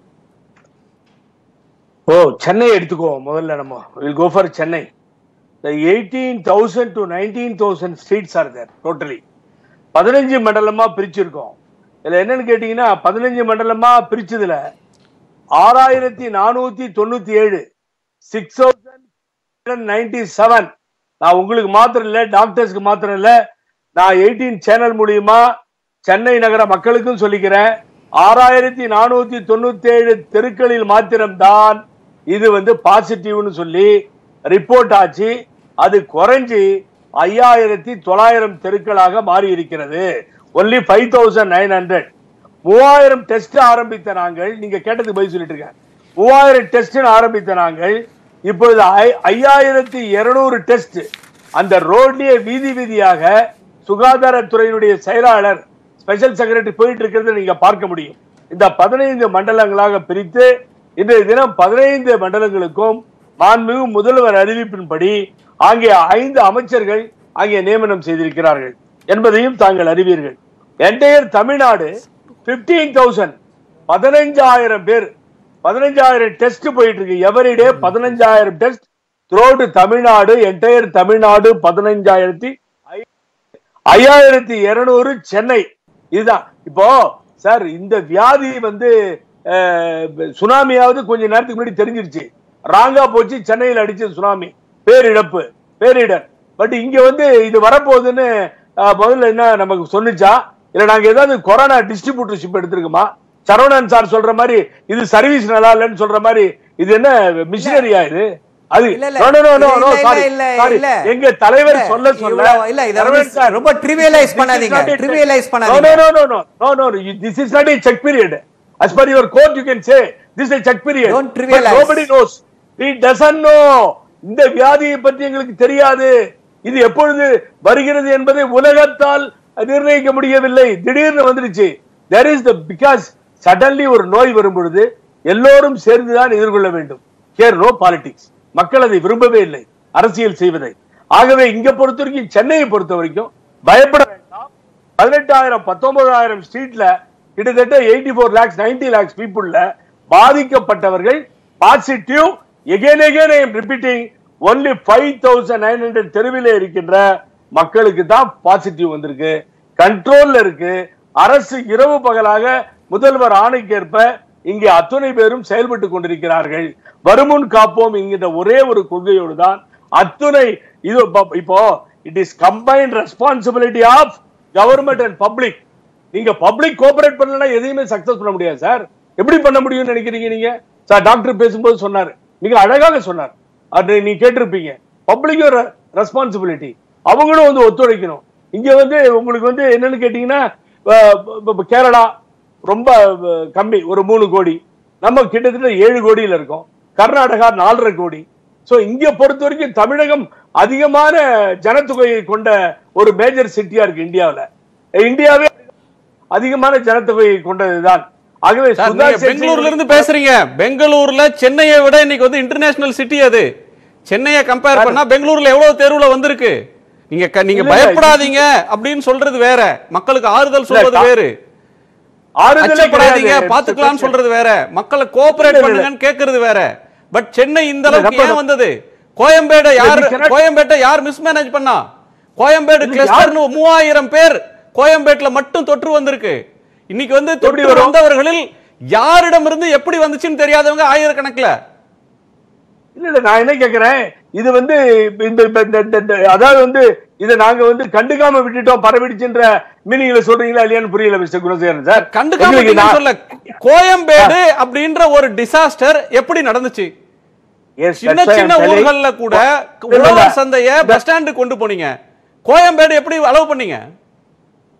ஓ சென்னை எடுத்துக்குவோம் முதல்ல நம்ம will go for Chennai the eighteen thousand to nineteen thousand streets are there totally பதினஞ்சு மண்டலமா பிரிச்சிருக்கோம் இதுல என்னன்னு கேட்டீங்கன்னா பதினஞ்சு மண்டலமா பிரிச்சதுல ஆறாயிரத்தி நானூத்தி தொண்ணூத்தி ஏழு சிக்ஸ் தௌசண்ட் நைன்டி செவன் நான் உங்களுக்கு மாத்திரம் இல்ல டாக்டர்ஸ்க்கு மாத்திரம் இல்ல நான் எயிட்டீன் சேனல் மூலியமா சென்னை நகர மக்களுக்கும் சொல்லிக்கிறேன் ஆறாயிரத்தி நானூத்தி தொண்ணூத்தி ஏழு தெருக்களில் மாத்திரம்தான் இது வந்து பாசிட்டிவ்னு சொல்லி ரிப்போர்ட் ஆச்சு அது குறைஞ்சி ஐயாயிரத்தி தொள்ளாயிரம் தெருக்களாக மாறி இருக்கிறது only five thousand nine hundred மூவாயிரம் டெஸ்ட் ஆரம்பித்த நாங்கள் நீங்க கேட்டதுக்கு பதில் சொல்லிட்டு இருக்கேன் மூவாயிரம் டெஸ்ட் ஆரம்பித்த நாங்கள் இப்பொழுது ஐ- ஐயாயிரத்தி இருநூறு டெஸ்ட் அந்த ரோட்லயே வீதி வீதியாக சுகாதாரத்துறையினுடைய செயலாளர் ஸ்பெஷல் செக்ரட்டரி போயிட்டு இருக்கிறத நீங்க பார்க்க முடியும் இந்த பதினைந்து மண்டலங்களாக பிரித்து இன்றைய தினம் பதினைந்து மண்டலங்களுக்கும் மாண்புமிகு முதல்வர் அறிவிப்பின்படி அங்கே ஐந்து அமைச்சர்கள் அங்கே நியமனம் செய்திருக்கிறார்கள் என்பதையும் தாங்கள் அறிவீர்கள் என்டையர் தமிழ்நாடு 15000 தௌசண்ட் பதினஞ்சாயிரம் பேர் பதினஞ்சாயிரம் டெஸ்ட் போயிட்டு இருக்கு எவரிடே பதினஞ்சாயிரம் test throughout Tamil Nadu entire Tamil Nadu பதினஞ்சாயிரத்தி ஐயாயிரத்தி இருநூறு சென்னை இதுதான் இப்போ சார் இந்த வியாதி வந்து அஹ், சுனாமியாவது கொஞ்ச நேரத்துக்கு முன்னாடி தெரிஞ்சிருச்சு ராங்கா போச்சு சென்னையில் அடிச்சது சுனாமி பேரிழப்பு பேரிடர் பட் இங்க வந்து இது வரப்போகுதுன்னு அஹ், முதல்ல என்ன நமக்கு சொன்னுச்சா இல்ல நாங்க ஏதாவது கொரோனா டிஸ்ட்ரிபியூட்டர்ஷிப் எடுத்திருக்கோமா சரவணன் சார் சொல்ற மாதிரி இது சர்வீஸ் நல்லா இல்லைன்னு சொல்ற மாதிரி இது என்ன மிஷினரியா இது அது இல்ல, இல்ல. no, no, no, no, இல்ல, no, இல்ல, sorry, இல்ல, sorry. இல்ல. எங்க தலைவர் இல்ல, சொல்ல சொல்ல இவ்வளவு- இல்ல, இதை வந்து சரவணன் சார், ரொம்ப trivialize this is பண்ணாதீங்க, not a- trivialize No, பண்ணாதீங்க. no, no, no, no, no, no, no, you- this is not a check period. As per your court, you can say this is a check period. Don't But trivialize. nobody knows. He doesn't know. இந்த வியாதியை பற்றி எங்களுக்கு தெரியாது இது எப்பொழுது வருகிறது என்பதை உலகத்தால் நிர்ணயிக்க முடியவில்லை திடீர்னு வந்துருச்சு there is the because suddenly ஒரு நோய் வரும் பொழுது எல்லோரும் சேர்ந்துதான் எதிர்கொள்ள வேண்டும் here no politics மக்கள் அதை விரும்பவே இல்லை அரசியல் செய்வதை ஆகவே இங்க பொறுத்த வரைக்கும் சென்னையை பொறுத்த வரைக்கும் பயப்பட வேண்டாம் பதினெட்டாயிரம் பத்தொன்பதாயிரம் ஸ்ட்ரீட்ல கிட்டத்தட்ட eighty four lakhs ninety lakhs பீப்புள்ல பாதிக்கப்பட்டவர்கள் positive again again I am repeating only five thousand nine hundred தெருவிலே இருக்கின்ற மக்களுக்கு தான் பாசிட்டிவ் வந்திருக்கு கண்ட்ரோல்ல இருக்கு அரசு இரவு பகலாக முதல்வர் ஆணைக்கேற்ப இங்கே அத்துணை பேரும் செயல்பட்டு கொண்டிருக்கிறார்கள் வருமுன் காப்போம் என்கின்ற ஒரே ஒரு கொள்கையோடு தான் அத்துணை இது இப்ப- இப்போ it is combined responsibility of government and public நீங்க பப்ளிக் கோஆபரேட் பண்ணலனா எதையுமே சக்சஸ் பண்ண முடியாது சார் எப்படி பண்ண முடியும்னு நினைக்கிறீங்க நீங்க சார் டாக்டர் பேசும்போது சொன்னாரு மிக அழகாக சொன்னார் அது நீ கேட்டிருப்பீங்க பப்ளிக்கும் ரெஸ்பான்சிபிலிட்டி அவங்களும் வந்து ஒத்துழைக்கணும் இங்க வந்து உங்களுக்கு வந்து என்னன்னு கேட்டீங்கன்னா அஹ், இப்ப- இப்ப கேரளா ரொம்ப அஹ், கம்மி ஒரு மூணு கோடி நம்ம கிட்டத்தட்ட ஏழு கோடியில இருக்கோம் கர்நாடகா நாலரை கோடி சோ இங்க பொறுத்த வரைக்கும் தமிழகம் அதிகமான ஜனத்தொகையை கொண்ட ஒரு மேஜர் சிட்டியா இருக்கு இந்தியாவுல இந்தியாவே அதிகமான ஜனத்தொகையை கொண்டதுதான் ஆகவே சார் சுதா நீங்க சேட்சி- பெங்களூர்ல இருந்து பேசுறீங்க பெங்களூர்ல சென்னையை விட இன்னைக்கு வந்து இன்டர்நேஷனல் சிட்டி அது சென்னையை கம்பேர் பண்ணா பெங்களூர்ல எவ்வளவு தேர்வுல வந்திருக்கு நீங்க க- நீங்க இல்ல, இல்ல, பயப்படாதீங்க அப்படின்னு சொல்றது வேற மக்களுக்கு ஆறுதல் சொல்றது கா- வேறு ஆறுதலே அச்சப்படாதீங்க கிடையாது. பாத்துக்கலாம்னு சொல்றது வேற மக்களை கோஆபரேட் இல்ல, இல்ல. பண்ணுங்கன்னு கேக்குறது வேற பட் சென்னை இந்த அளவுக்கு நம்ம- ஏன் வந்தது கோயம்பேடு யார் we cannot- கோயம்பேட்டை யார் மிஸ்மேனேஜ் பண்ணா கோயம்பேடு இல்ல, கிளஸ்டர்னு மூவாயிரம் பேர் கோயம்பேட்டுல மட்டும் தொற்று வந்திருக்கு இன்னைக்கு வந்து தொற்று வரும்? வந்தவர்களில் யாரிடமிருந்து எப்படி வந்துச்சுன்னு தெரியாதவங்க ஆயிரக்கணக்குல இல்ல இல்ல நான் என்ன கேக்குறேன் இது வந்து இந்த இந்த- இந்த- இந்த- இந்த- அதாவது வந்து இதை நாங்க வந்து கண்டுக்காம விட்டுட்டோம் பரவிடுச்சுன்ற மீனிங்ல சொல்றீங்களா இல்லையான்னு புரியல மிஸ்டர் குணசேகரன் சார் கண்டுக்காம எங்களுக்கு விட்டீங்கன்னு நான்- சொல்ல கோயம்பேடு அப்படின்ற ஒரு டிசாஸ்டர் எப்படி நடந்துச்சு Yes, சின்ன that's why I'm சின்ன telling- ஊர்கள்ல கூட இல்ல, இல்ல, உழவர் சந்தைய பஸ் ஸ்டாண்டு கொண்டு போனீங்க கோயம்பேடு எப்படி அளவு பண்ணீங்க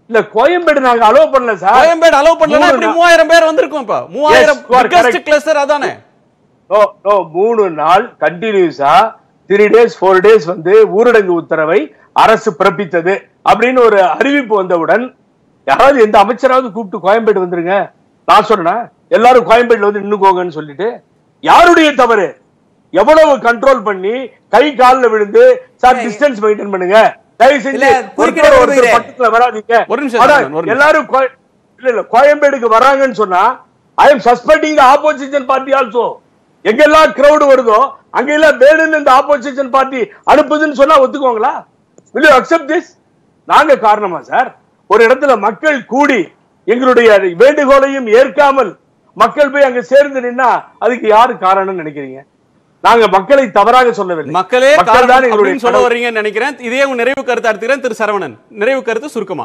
இல்ல கோயம்பேடு நாங்க அலோவ் பண்ணல சார் கோயம்பேடு அலோவ் பண்ணலன்னா மூணு இப்படி நா- மூவாயிரம் பேர் வந்திருக்கும் இப்ப மூவாயிரம் you are biggest correct. Cluster அதானே நோ நோ மூணு நாள் கண்டினியூஸா த்ரீ டேஸ் ஃபோர் டேஸ் வந்து ஊரடங்கு உத்தரவை அரசு பிறப்பித்தது அப்படின்னு ஒரு அறிவிப்பு வந்தவுடன் யாராவது எந்த அமைச்சராவது கூப்பிட்டு கோயம்பேடு வந்துருங்க நான் சொன்னேனா எல்லாரும் கோயம்பேடுல வந்து நின்னுக்கோங்கன்னு சொல்லிட்டு யாருடைய தவறு எவ்வளவு கண்ட்ரோல் பண்ணி கை கால்ல விழுந்து சார் இல்ல, டிஸ்டன்ஸ் மெயின்டைன் பண்ணுங்க தயவு செஞ்சு இல்ல, குறுக்கிட ஒருத்தர் ஒருத்தர் விரும்புகிறேன். பக்கத்துல வராதீங்க ஒரு நிமிஷம் ஆனா, சார், ஒரு நிமிஷம். எல்லாரும் கோய- இல்ல இல்ல கோயம்பேடுக்கு வராங்கன்னு சொன்னா I am suspending the opposition party also எங்கெல்லாம் கிரௌடு வருதோ அங்கெல்லாம் வேணும்னு இந்த ஆப்போசிஷன் பார்ட்டி அனுப்புதுன்னு சொன்னா ஒத்துக்குவாங்களா will you accept this நாங்க காரணமா சார் ஒரு இடத்துல மக்கள் கூடி எங்களுடைய வேண்டுகோளையும் ஏற்காமல் மக்கள் போய் அங்க சேர்ந்து நின்னா அதுக்கு யாரு காரணம்னு நினைக்கிறீங்க நாங்க மக்களை தவறாக சொல்லவில்லை மக்களே மக்கள் காரணம் தான் எங்களுடைய அப்படின்னு சொல்ல கடவுள். வர்றீங்கன்னு நினைக்கிறேன் இதே உங்க நிறைவு கருத்து எடுத்துக்கிறேன் திரு சரவணன் நிறைவு கருத்து சுருக்கமா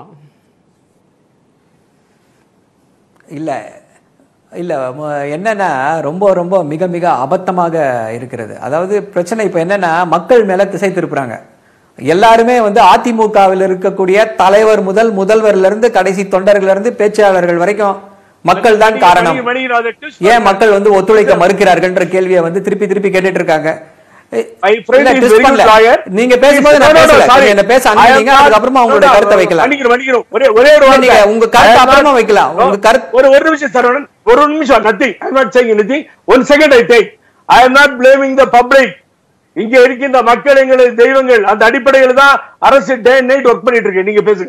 இல்ல இல்ல ம- என்னன்னா ரொம்ப ரொம்ப மிக மிக அபத்தமாக இருக்கிறது அதாவது பிரச்சனை இப்ப என்னன்னா மக்கள் மேல திசை திருப்புறாங்க எல்லாருமே வந்து அதிமுகவில் இருக்கக்கூடிய தலைவர் முதல் முதல்வர்ல இருந்து கடைசி தொண்டர்கள்ல இருந்து பேச்சாளர்கள் வரைக்கும் மக்கள் தான் காரணம் மணி- மணி, நான் அதை twist ஏன் மக்கள் வந்து ஒத்துழைக்க மறுக்கிறார்கள்ன்ற கேள்வியை வந்து திருப்பி திருப்பி கேட்டுட்டு இருக்காங்க My friend இல்ல, is twist very good பண்ணல. lawyer. நீங்க பேசும்போது நான் No, no, no, பேசல sorry. நீங்க என்ன பேச I am அனுப்பிங்க not- அதுக்கப்புறமா உங்களுடைய No, no, கருத்தை வைக்கலாம் மன்னிக்கிறேன், மன்னிக்கிறேன். ஒரே ஒரே ஒரு இல்ல, வார்த்தை. நீங்க உங்க கருத்தை I am அப்புறமா not- வைக்கலாம். உங்க No, கருத்து- ஒரு ஒரு நிமிஷம் சரவணன் ஒரு நிமிஷம் nothing I not saying anything one second I take I am not blaming the public இங்க இருக்கின்ற மக்கள் எங்களது தெய்வங்கள் அந்த அடிப்படையில் தான் அரசு டே நைட் ஒர்க் பண்ணிட்டு இருக்கு நீங்க பேசுங்க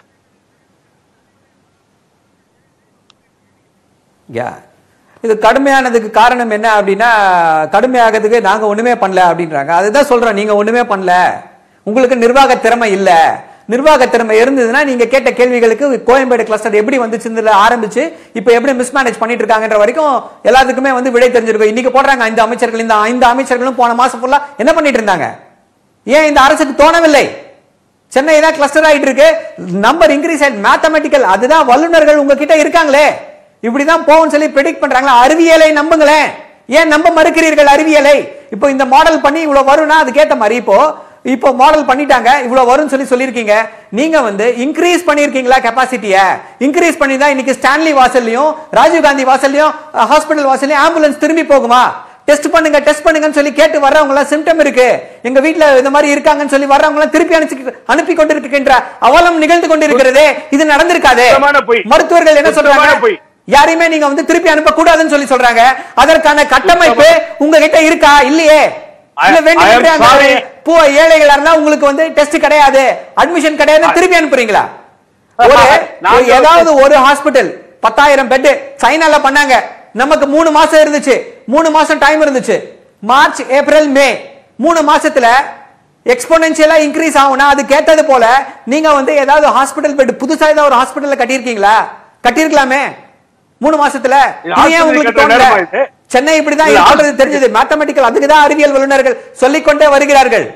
யா இது கடுமையானதுக்கு காரணம் என்ன அப்படின்னா கடுமையாகிறதுக்கு நாங்க ஒண்ணுமே பண்ணல அப்படின்றாங்க அதுதான் சொல்றோம் நீங்க ஒண்ணுமே பண்ணல உங்களுக்கு நிர்வாக திறமை இல்ல நிர்வாக திறமை இருந்ததுன்னா நீங்க கேட்ட கேள்விகளுக்கு கோயம்பேடு கிளஸ்டர் எப்படி வந்துச்சுன்னு ஆரம்பிச்சு இப்ப எப்படி மிஸ்மேனேஜ் பண்ணிட்டு இருக்காங்கன்ற வரைக்கும் எல்லாத்துக்குமே வந்து விடை தெரிஞ்சிருக்கும் இன்னைக்கு போடுறாங்க ஐந்து அமைச்சர்கள் இந்த ஐந்து அமைச்சர்களும் போன மாசம் ஃபுல்லா என்ன பண்ணிட்டு இருந்தாங்க ஏன் இந்த அரசுக்கு தோணவில்லை சென்னை தான் கிளஸ்டர் ஆயிட்டு இருக்கு நம்பர் இன்க்ரீஸ் ஆயிட் மேத்தமெட்டிக்கல் அதுதான் வல்லுநர்கள் உங்ககிட்ட இருக்காங்களே இப்படிதான் போகும் சொல்லி ப்ரெடிக்ட் பண்றாங்களா அறிவியலை நம்புங்களேன் ஏன் நம்ப மறுக்கிறீர்கள் அறிவியலை இப்போ இந்த மாடல் பண்ணி இவ்வளவு வரும்னா அதுக்கேத்த மாதிரி இப்போ இப்போ மாடல் பண்ணிட்டாங்க இவ்வளவு வரும்னு சொல்லி சொல்லியிருக்கீங்க நீங்க வந்து இன்க்ரீஸ் பண்ணிருக்கீங்களா கெப்பாசிட்டிய இன்க்ரீஸ் பண்ணி தான் இன்னைக்கு ஸ்டான்லி வாசல்லையும் ராஜீவ் காந்தி வாசல்லையும் ஹாஸ்பிட்டல் வாசல்லையும் ஆம்புலன்ஸ் திரும்பி போகுமா டெஸ்ட் பண்ணுங்க டெஸ்ட் பண்ணுங்கன்னு சொல்லி கேட்டு வர்றவங்க எல்லாம் சிம்டம் இருக்கு எங்க வீட்ல இந்த மாதிரி இருக்காங்கன்னு சொல்லி வர்றவங்க எல்லாம் திருப்பி அனுப்பி அனுப்பி கொண்டிருக்கின்ற அவலம் நிகழ்ந்து கொண்டிருக்கிறதே இது நடந்திருக்காதே சுத்தமான பொய். மருத்துவர்கள் என்ன சுத்தமான சொல்றாங்க பொய். யாரையுமே நீங்க வந்து திருப்பி அனுப்ப கூடாதுன்னு சொல்லி சொல்றாங்க அதற்கான கட்டமைப்பு உங்ககிட்ட இருக்கா இல்லையே I- இல்ல I am வேண்டிய sorry. பூ ஏழைகளா இருந்தா உங்களுக்கு வந்து டெஸ்ட் கிடையாது அட்மிஷன் கிடையாது திருப்பி அனுப்புறீங்களா ஒரு நான் ஒரு ஏதாவது ஒரு ஹாஸ்பிடல் பத்தாயிரம் பெட் சைனால பண்ணாங்க நமக்கு மூணு மாசம் இருந்துச்சு மூணு மாசம் டைம் இருந்துச்சு மார்ச் ஏப்ரல் மே மூணு மாசத்துல எக்ஸ்போனென்ஷியலா இன்க்ரீஸ் ஆகும்னா அது கேட்டது போல நீங்க வந்து ஏதாவது ஹாஸ்பிடல் பெட் புதுசா ஏதாவது ஒரு ஹாஸ்பிடல்ல கட்டியிருக்கீங்களா கட்டியிருக்கலாமே மூணு மாசத்துல இது இது ஏன் hospital உங்களுக்கு கட்டுற தோணல நேரமா இது? சென்னை இப்படிதான் இல்ல, இருக்கிறது hospital- தெரிஞ்சது மேத்தமெட்டிக்கல் அதுக்கு தான் அறிவியல் வல்லுநர்கள் சொல்லிக்கொண்டே வருகிறார்கள்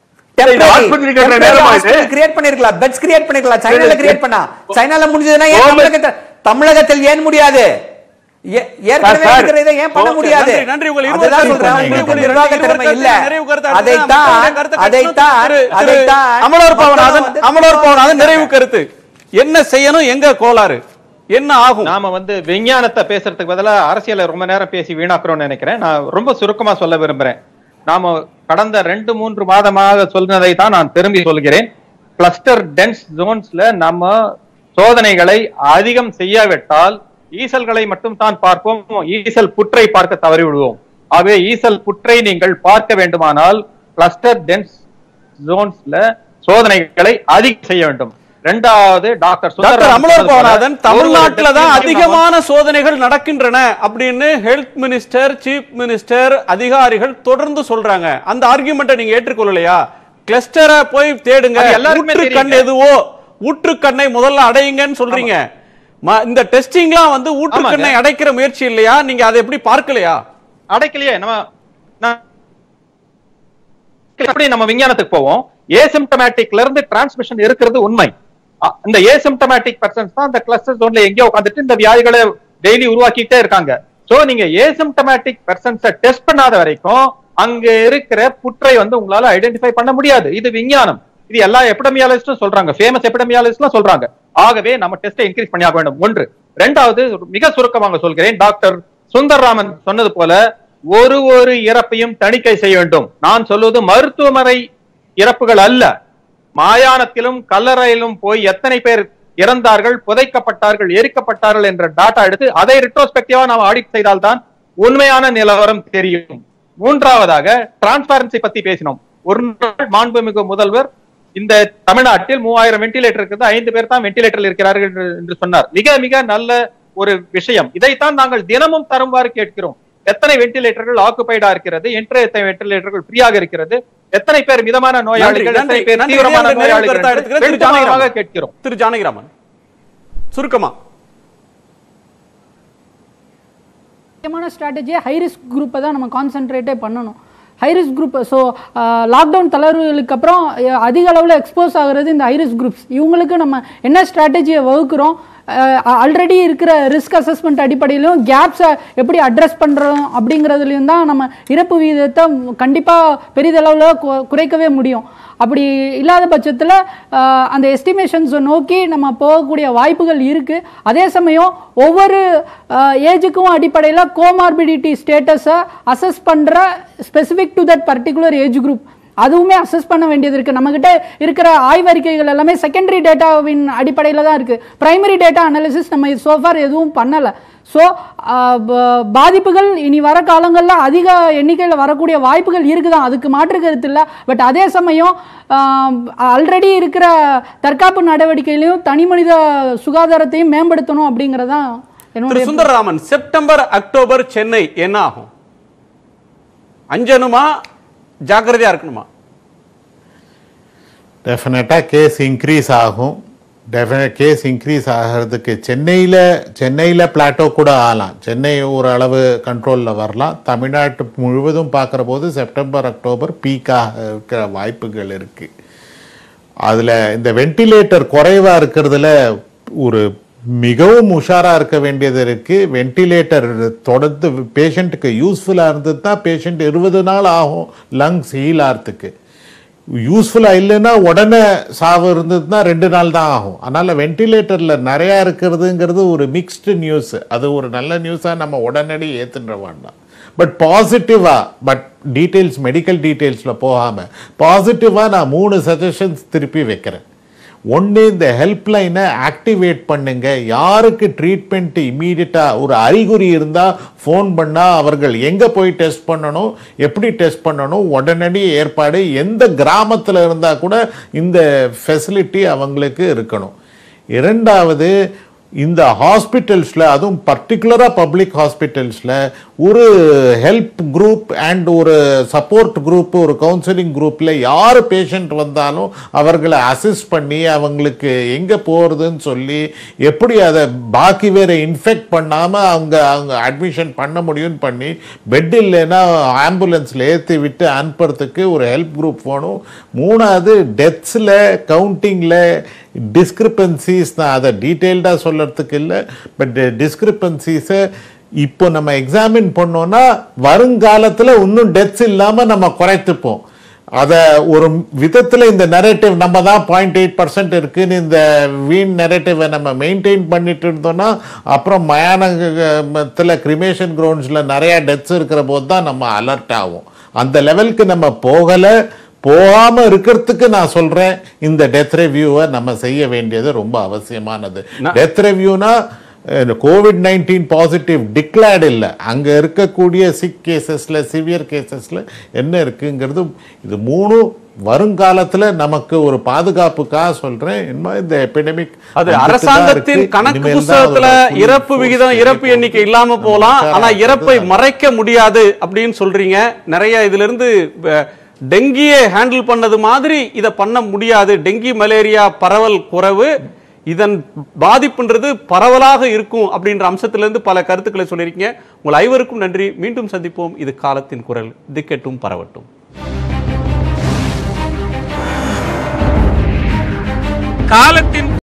இது hospital கட்டுற நேரமா இது? கிரியேட் பண்ணிருக்கலாம் பெட்ஸ் கிரியேட் பண்ணிருக்கலாம் சைனால சரி, கிரியேட் பண்ணா சைனால முடிஞ்சதுன்னா ஏன் Government- தமிழகத்தில் தமிழகத்தில் ஏன் முடியாது ஏ- ஏற்கனவே சார், இருக்கிறதை ஏன் பண்ண ஓகே, முடியாது நன்றி, நன்றி. உங்கள் அதுதான் இருவர் சொல்றேன் கருத்து உங்களுக்கு நன்றி. நிர்வாக இருவர் திறமை கருத்து, இல்ல நிறைவு கருத்து அடுத்து அதைத்தான் மக்களுடைய கருத்தை அதைத்தான் திரு- திரு அதைத்தான் அமலோர் பவனாதன் மக்கள் வந்து அமலோர் பவனாதன் நிறைவு கருத்து என்ன செய்யணும் எங்க கோளாறு என்ன ஆகும் நாம வந்து விஞ்ஞானத்தை பேசுறதுக்கு பதிலா அரசியலை ரொம்ப நேரம் பேசி வீணாக்குறோம்னு நினைக்கிறேன் நான் ரொம்ப சுருக்கமா சொல்ல விரும்புறேன் நாம கடந்த ரெண்டு மூன்று மாதமாக சொன்னதை தான் நான் திரும்பி சொல்கிறேன் கிளஸ்டர் டென்ஸ் ஜோன்ஸ்ல நம்ம சோதனைகளை அதிகம் செய்யாவிட்டால் ஈசல்களை மட்டும் தான் பார்ப்போம் ஈசல் புற்றை பார்க்க தவறி விடுவோம் ஆகவே ஈசல் புற்றை நீங்கள் பார்க்க வேண்டுமானால் கிளஸ்டர் டென்ஸ் ஜோன்ஸ்ல சோதனைகளை அதிகம் செய்ய வேண்டும் இரண்டாவது டாக்டர் டாக்டர் சுந்தரராமன் அமலோர் சொன்னது போல, பவனாதன் தமிழ்நாட்டுல தான் ஒவ்வொரு அதிகமான சோதனைகள் நடக்கின்றன அப்படின்னு ஹெல்த் மினிஸ்டர் சீஃப் மினிஸ்டர் அதிகாரிகள் தொடர்ந்து சொல்றாங்க அந்த ஆர்குமெண்ட்டை நீங்க ஏற்றுக்கொள்ளலையா கிளஸ்டரை போய் தேடுங்க அது எல்லாருக்குமே ஊற்று கண் தெரியுங்க. எதுவோ ஊற்று கண்ணை முதல்ல அடையுங்கன்னு சொல்றீங்க ம- இந்த டெஸ்டிங்லாம் வந்து ஊற்று ஆமாங்க. கண்ணை அடைக்கிற முயற்சி இல்லையா நீங்க அதை எப்படி பார்க்கலையா அடைக்கலையே நம்ம நான் எப்படி நம்ம விஞ்ஞானத்துக்கு போவோம் ஏசிம்டமேட்டிக்ல இருந்து டிரான்ஸ்மிஷன் இருக்கிறது உண்மை அ- இந்த ஏசிம்டமேட்டிக் பர்சன்ஸ் தான் அந்த கிளஸ்டர் ஜோன்ல எங்கேயோ உட்காந்துட்டு இந்த வியாதிகளை டெய்லி உருவாக்கிட்டே இருக்காங்க சோ நீங்க ஏசிம்டமேட்டிக் பர்சன்ஸ டெஸ்ட் பண்ணாத வரைக்கும் அங்க இருக்கிற புற்றை வந்து உங்களால ஐடென்டிஃபை பண்ண முடியாது இது விஞ்ஞானம் இது எல்லா எபிடமியாலஜிஸ்டும் சொல்றாங்க ஃபேமஸ் எபிடமியாலஜிஸ்ட்லாம் சொல்றாங்க ஆகவே நம்ம டெஸ்டை இன்க்ரீஸ் பண்ணி ஆக வேண்டும் ஒன்று ரெண்டாவது மிக சுருக்கமாக சொல்கிறேன் டாக்டர் சுந்தர்ராமன் சொன்னது போல ஒரு ஒரு இறப்பையும் தணிக்கை செய்ய வேண்டும் நான் சொல்வது மருத்துவமனை இறப்புகள் அல்ல மாயாணத்திலும் கல்லறையிலும் போய் எத்தனை பேர் இறந்தார்கள் புதைக்கப்பட்டார்கள் எரிக்கப்பட்டார்கள் என்ற டாட்டா எடுத்து அதை ரிட்ரோஸ்பெக்டிவா நாம் ஆடிட் செய்தால்தான் உண்மையான நிலவரம் தெரியும் மூன்றாவதாக டிரான்ஸ்பாரன்சி பத்தி பேசினோம் ஒரு நாள் மாண்புமிகு முதல்வர் இந்த தமிழ்நாட்டில் மூவாயிரம் வெண்டிலேட்டர் இருக்குது ஐந்து பேர் தான் வெண்டிலேட்டரில் இருக்கிறார்கள் என்று- என்று சொன்னார் மிக மிக நல்ல ஒரு விஷயம் இதைத்தான் நாங்கள் தினமும் தருமாறு கேட்கிறோம் எத்தனை வெண்டிலேட்டர்கள் ஆக்குபைடா இருக்கிறது என்று எத்தனை வெண்டிலேட்டர்கள் ஃப்ரீயாக இருக்கிறது எத்தனை பேர் மிதமான நோயாளிகள் நன்றி, எத்தனை பேர் நன்றி. தீவிரமான நிறைவு நோயாளிகள் கருத்தா என்று எடுத்துக்கிறேன். திரு வெகுஜனமாக ஜானகிராமன். கேட்கிறோம் திரு ஜானகிராமன் சுருக்கமா முக்கியமான ஸ்ட்ராட்டஜியை ஹை ரிஸ்க் குரூப்பை தான் நம்ம கான்சென்ட்ரேட்டே பண்ணணும் high risk group so lockdown தளர்வுகளுக்கு அப்புறம் அஹ், அதிக அளவில் எக்ஸ்போஸ் ஆகுறது இந்த ஹை ரிஸ்க் குரூப்ஸ் இவங்களுக்கு நம்ம என்ன ஸ்ட்ராட்டஜியை வகுக்கிறோம் ஆல்ரெடி இருக்கிற ரிஸ்க் அசஸ்மெண்ட் அடிப்படையிலும் கேப்ஸை எப்படி அட்ரஸ் பண்ணுறோம் அப்படிங்கிறதுலையும் தான் நம்ம இறப்பு விகிதத்தை கண்டிப்பாக பெரிதளவில் கு- குறைக்கவே முடியும் அப்படி இல்லாத பட்சத்தில் அந்த எஸ்டிமேஷன்ஸை நோக்கி நம்ம போகக்கூடிய வாய்ப்புகள் இருக்குது அதே சமயம் ஒவ்வொரு ஏஜுக்கும் அடிப்படையில் கோமார்பிடிட்டி ஸ்டேட்டஸை அசஸ் பண்ணுற specific to that particular age group அதுவுமே அசஸ் பண்ண வேண்டியது இருக்குது நம்மக்கிட்ட இருக்கிற ஆய்வறிக்கைகள் எல்லாமே செகண்டரி டேட்டாவின் அடிப்படையில் தான் இருக்குது பிரைமரி டேட்டா அனாலிசிஸ் நம்ம சோஃபார் எதுவும் பண்ணலை ஸோ பாதிப்புகள் இனி வர காலங்களில் அதிக எண்ணிக்கையில் வரக்கூடிய வாய்ப்புகள் இருக்குதான் அதுக்கு மாற்று கருத்து இல்லை பட் அதே சமயம் ஆல்ரெடி இருக்கிற தற்காப்பு நடவடிக்கையிலையும் தனி மனித சுகாதாரத்தையும் மேம்படுத்தணும் அப்படிங்கிறதான் திரு என்னுடைய சுந்தரராமன் செப்டம்பர் அக்டோபர் சென்னை என்ன ஆகும் அஞ்சனுமா ஜாக்கிரதையா இருக்கணுமா டெஃபினட்டாக கேஸ் இன்க்ரீஸ் ஆகும் டெஃபினட் கேஸ் இன்க்ரீஸ் ஆகிறதுக்கு சென்னையில் சென்னையில் பிளாட்டோ கூட ஆகலாம் சென்னை ஓரளவு கண்ட்ரோலில் வரலாம் தமிழ்நாட்டு முழுவதும் பார்க்குற போது செப்டம்பர் அக்டோபர் பீக்காக இருக்கிற வாய்ப்புகள் இருக்குது அதில் இந்த வென்டிலேட்டர் குறைவாக இருக்கிறதுல ஒரு மிகவும் உஷாராக இருக்க வேண்டியது இருக்குது வென்டிலேட்டர் தொடர்ந்து பேஷண்ட்டுக்கு யூஸ்ஃபுல்லாக இருந்தது தான் பேஷண்ட் இருபது நாள் ஆகும் லங்ஸ் ஹீல் ஆகிறதுக்கு யூஸ்ஃபுல்லாக இல்லைன்னா உடனே சாவு இருந்ததுன்னா ரெண்டு நாள் தான் ஆகும் அதனால் வென்டிலேட்டரில் நிறையா இருக்கிறதுங்கிறது ஒரு மிக்ஸ்டு நியூஸ் அது ஒரு நல்ல நியூஸாக நம்ம உடனடி ஏற்றுன்ற வேண்டாம் பட் பாசிட்டிவாக பட் டீட்டெயில்ஸ் மெடிக்கல் டீட்டெயில்ஸில் போகாமல் பாசிட்டிவாக நான் மூணு சஜஷன்ஸ் திருப்பி வைக்கிறேன் ஒன்று இந்த ஹெல்ப்லைனை ஆக்டிவேட் பண்ணுங்க யாருக்கு ட்ரீட்மெண்ட் இம்மீடியட்டாக ஒரு அறிகுறி இருந்தால் ஃபோன் பண்ணால் அவர்கள் எங்கே போய் டெஸ்ட் பண்ணணும் எப்படி டெஸ்ட் பண்ணணும் உடனடி ஏற்பாடு எந்த கிராமத்தில் இருந்தால் கூட இந்த ஃபெசிலிட்டி அவங்களுக்கு இருக்கணும் இரண்டாவது இந்த ஹாஸ்பிட்டல்ஸில் அதுவும் பர்டிகுலராக பப்ளிக் ஹாஸ்பிட்டல்ஸில் ஒரு ஹெல்ப் குரூப் அண்ட் ஒரு சப்போர்ட் குரூப் ஒரு கவுன்சிலிங் குரூப்பில் யார் பேஷண்ட் வந்தாலும் அவர்களை அசிஸ்ட் பண்ணி அவங்களுக்கு எங்கே போகிறதுன்னு சொல்லி எப்படி அதை பாக்கி வேறு இன்ஃபெக்ட் பண்ணாமல் அவங்க அவங்க அட்மிஷன் பண்ண முடியும்னு பண்ணி பெட் இல்லைன்னா ஆம்புலன்ஸில் ஏற்றி விட்டு அனுப்புறதுக்கு ஒரு ஹெல்ப் குரூப் வேணும் மூணாவது டெத்ஸில் கவுண்டிங்கில் டிஸ்கிரிப்பன்சிஸ் நான் அதை டீட்டெயில்டாக சொல்கிறதுக்கு இல்லை பட் டிஸ்கிரிப்பன்சிஸை இப்போ நம்ம எக்ஸாமின் பண்ணோன்னா வருங்காலத்தில் இன்னும் டெத்ஸ் இல்லாமல் நம்ம குறைத்துப்போம் அதை ஒரு விதத்தில் இந்த நெரேட்டிவ் நம்ம தான் பாயிண்ட் எயிட் பர்சன்ட் இருக்குன்னு இந்த வீண் நெரேட்டிவை நம்ம மெயின்டைன் பண்ணிட்டு இருந்தோம்னா அப்புறம் மயானத்தில் கிரிமேஷன் கிரவுண்ட்ஸில் நிறையா டெத்ஸ் இருக்கிற போது தான் நம்ம அலர்ட் ஆகும் அந்த லெவலுக்கு நம்ம போகலை போகாம இருக்கிறதுக்கு நான் சொல்றேன் இந்த டெத் ரிவ்யூவை நம்ம செய்ய வேண்டியது ரொம்ப அவசியமானது டெத் ரிவ்யூனா கோவிட் நைன்டீன் பாசிட்டிவ் டிக்ளேர்டு இல்லை அங்கே இருக்கக்கூடிய சிக் கேசஸில் சிவியர் கேசஸில் என்ன இருக்குங்கிறது இது மூணும் வருங்காலத்தில் நமக்கு ஒரு பாதுகாப்புக்காக சொல்கிறேன் இன்னும் இந்த எபிடமிக் அது அரசாங்கத்தின் கணக்கு புஸ்தகத்துல இறப்பு விகிதம் இறப்பு எண்ணிக்கை இல்லாம போலாம் ஆனா இறப்பை மறைக்க முடியாது அப்படின்னு சொல்றீங்க நிறைய இதுல இருந்து அஹ், டெங்கியை ஹேண்டில் பண்ணது மாதிரி இதை பண்ண முடியாது டெங்கி மலேரியா பரவல் குறைவு இதன் பாதிப்புன்றது பரவலாக இருக்கும் அப்படின்ற அம்சத்திலிருந்து பல கருத்துக்களை சொல்லியிருக்கீங்க உங்கள் ஐவருக்கும் நன்றி மீண்டும் சந்திப்போம் இது காலத்தின் குரல் திக்கெட்டும் பரவட்டும் காலத்தின்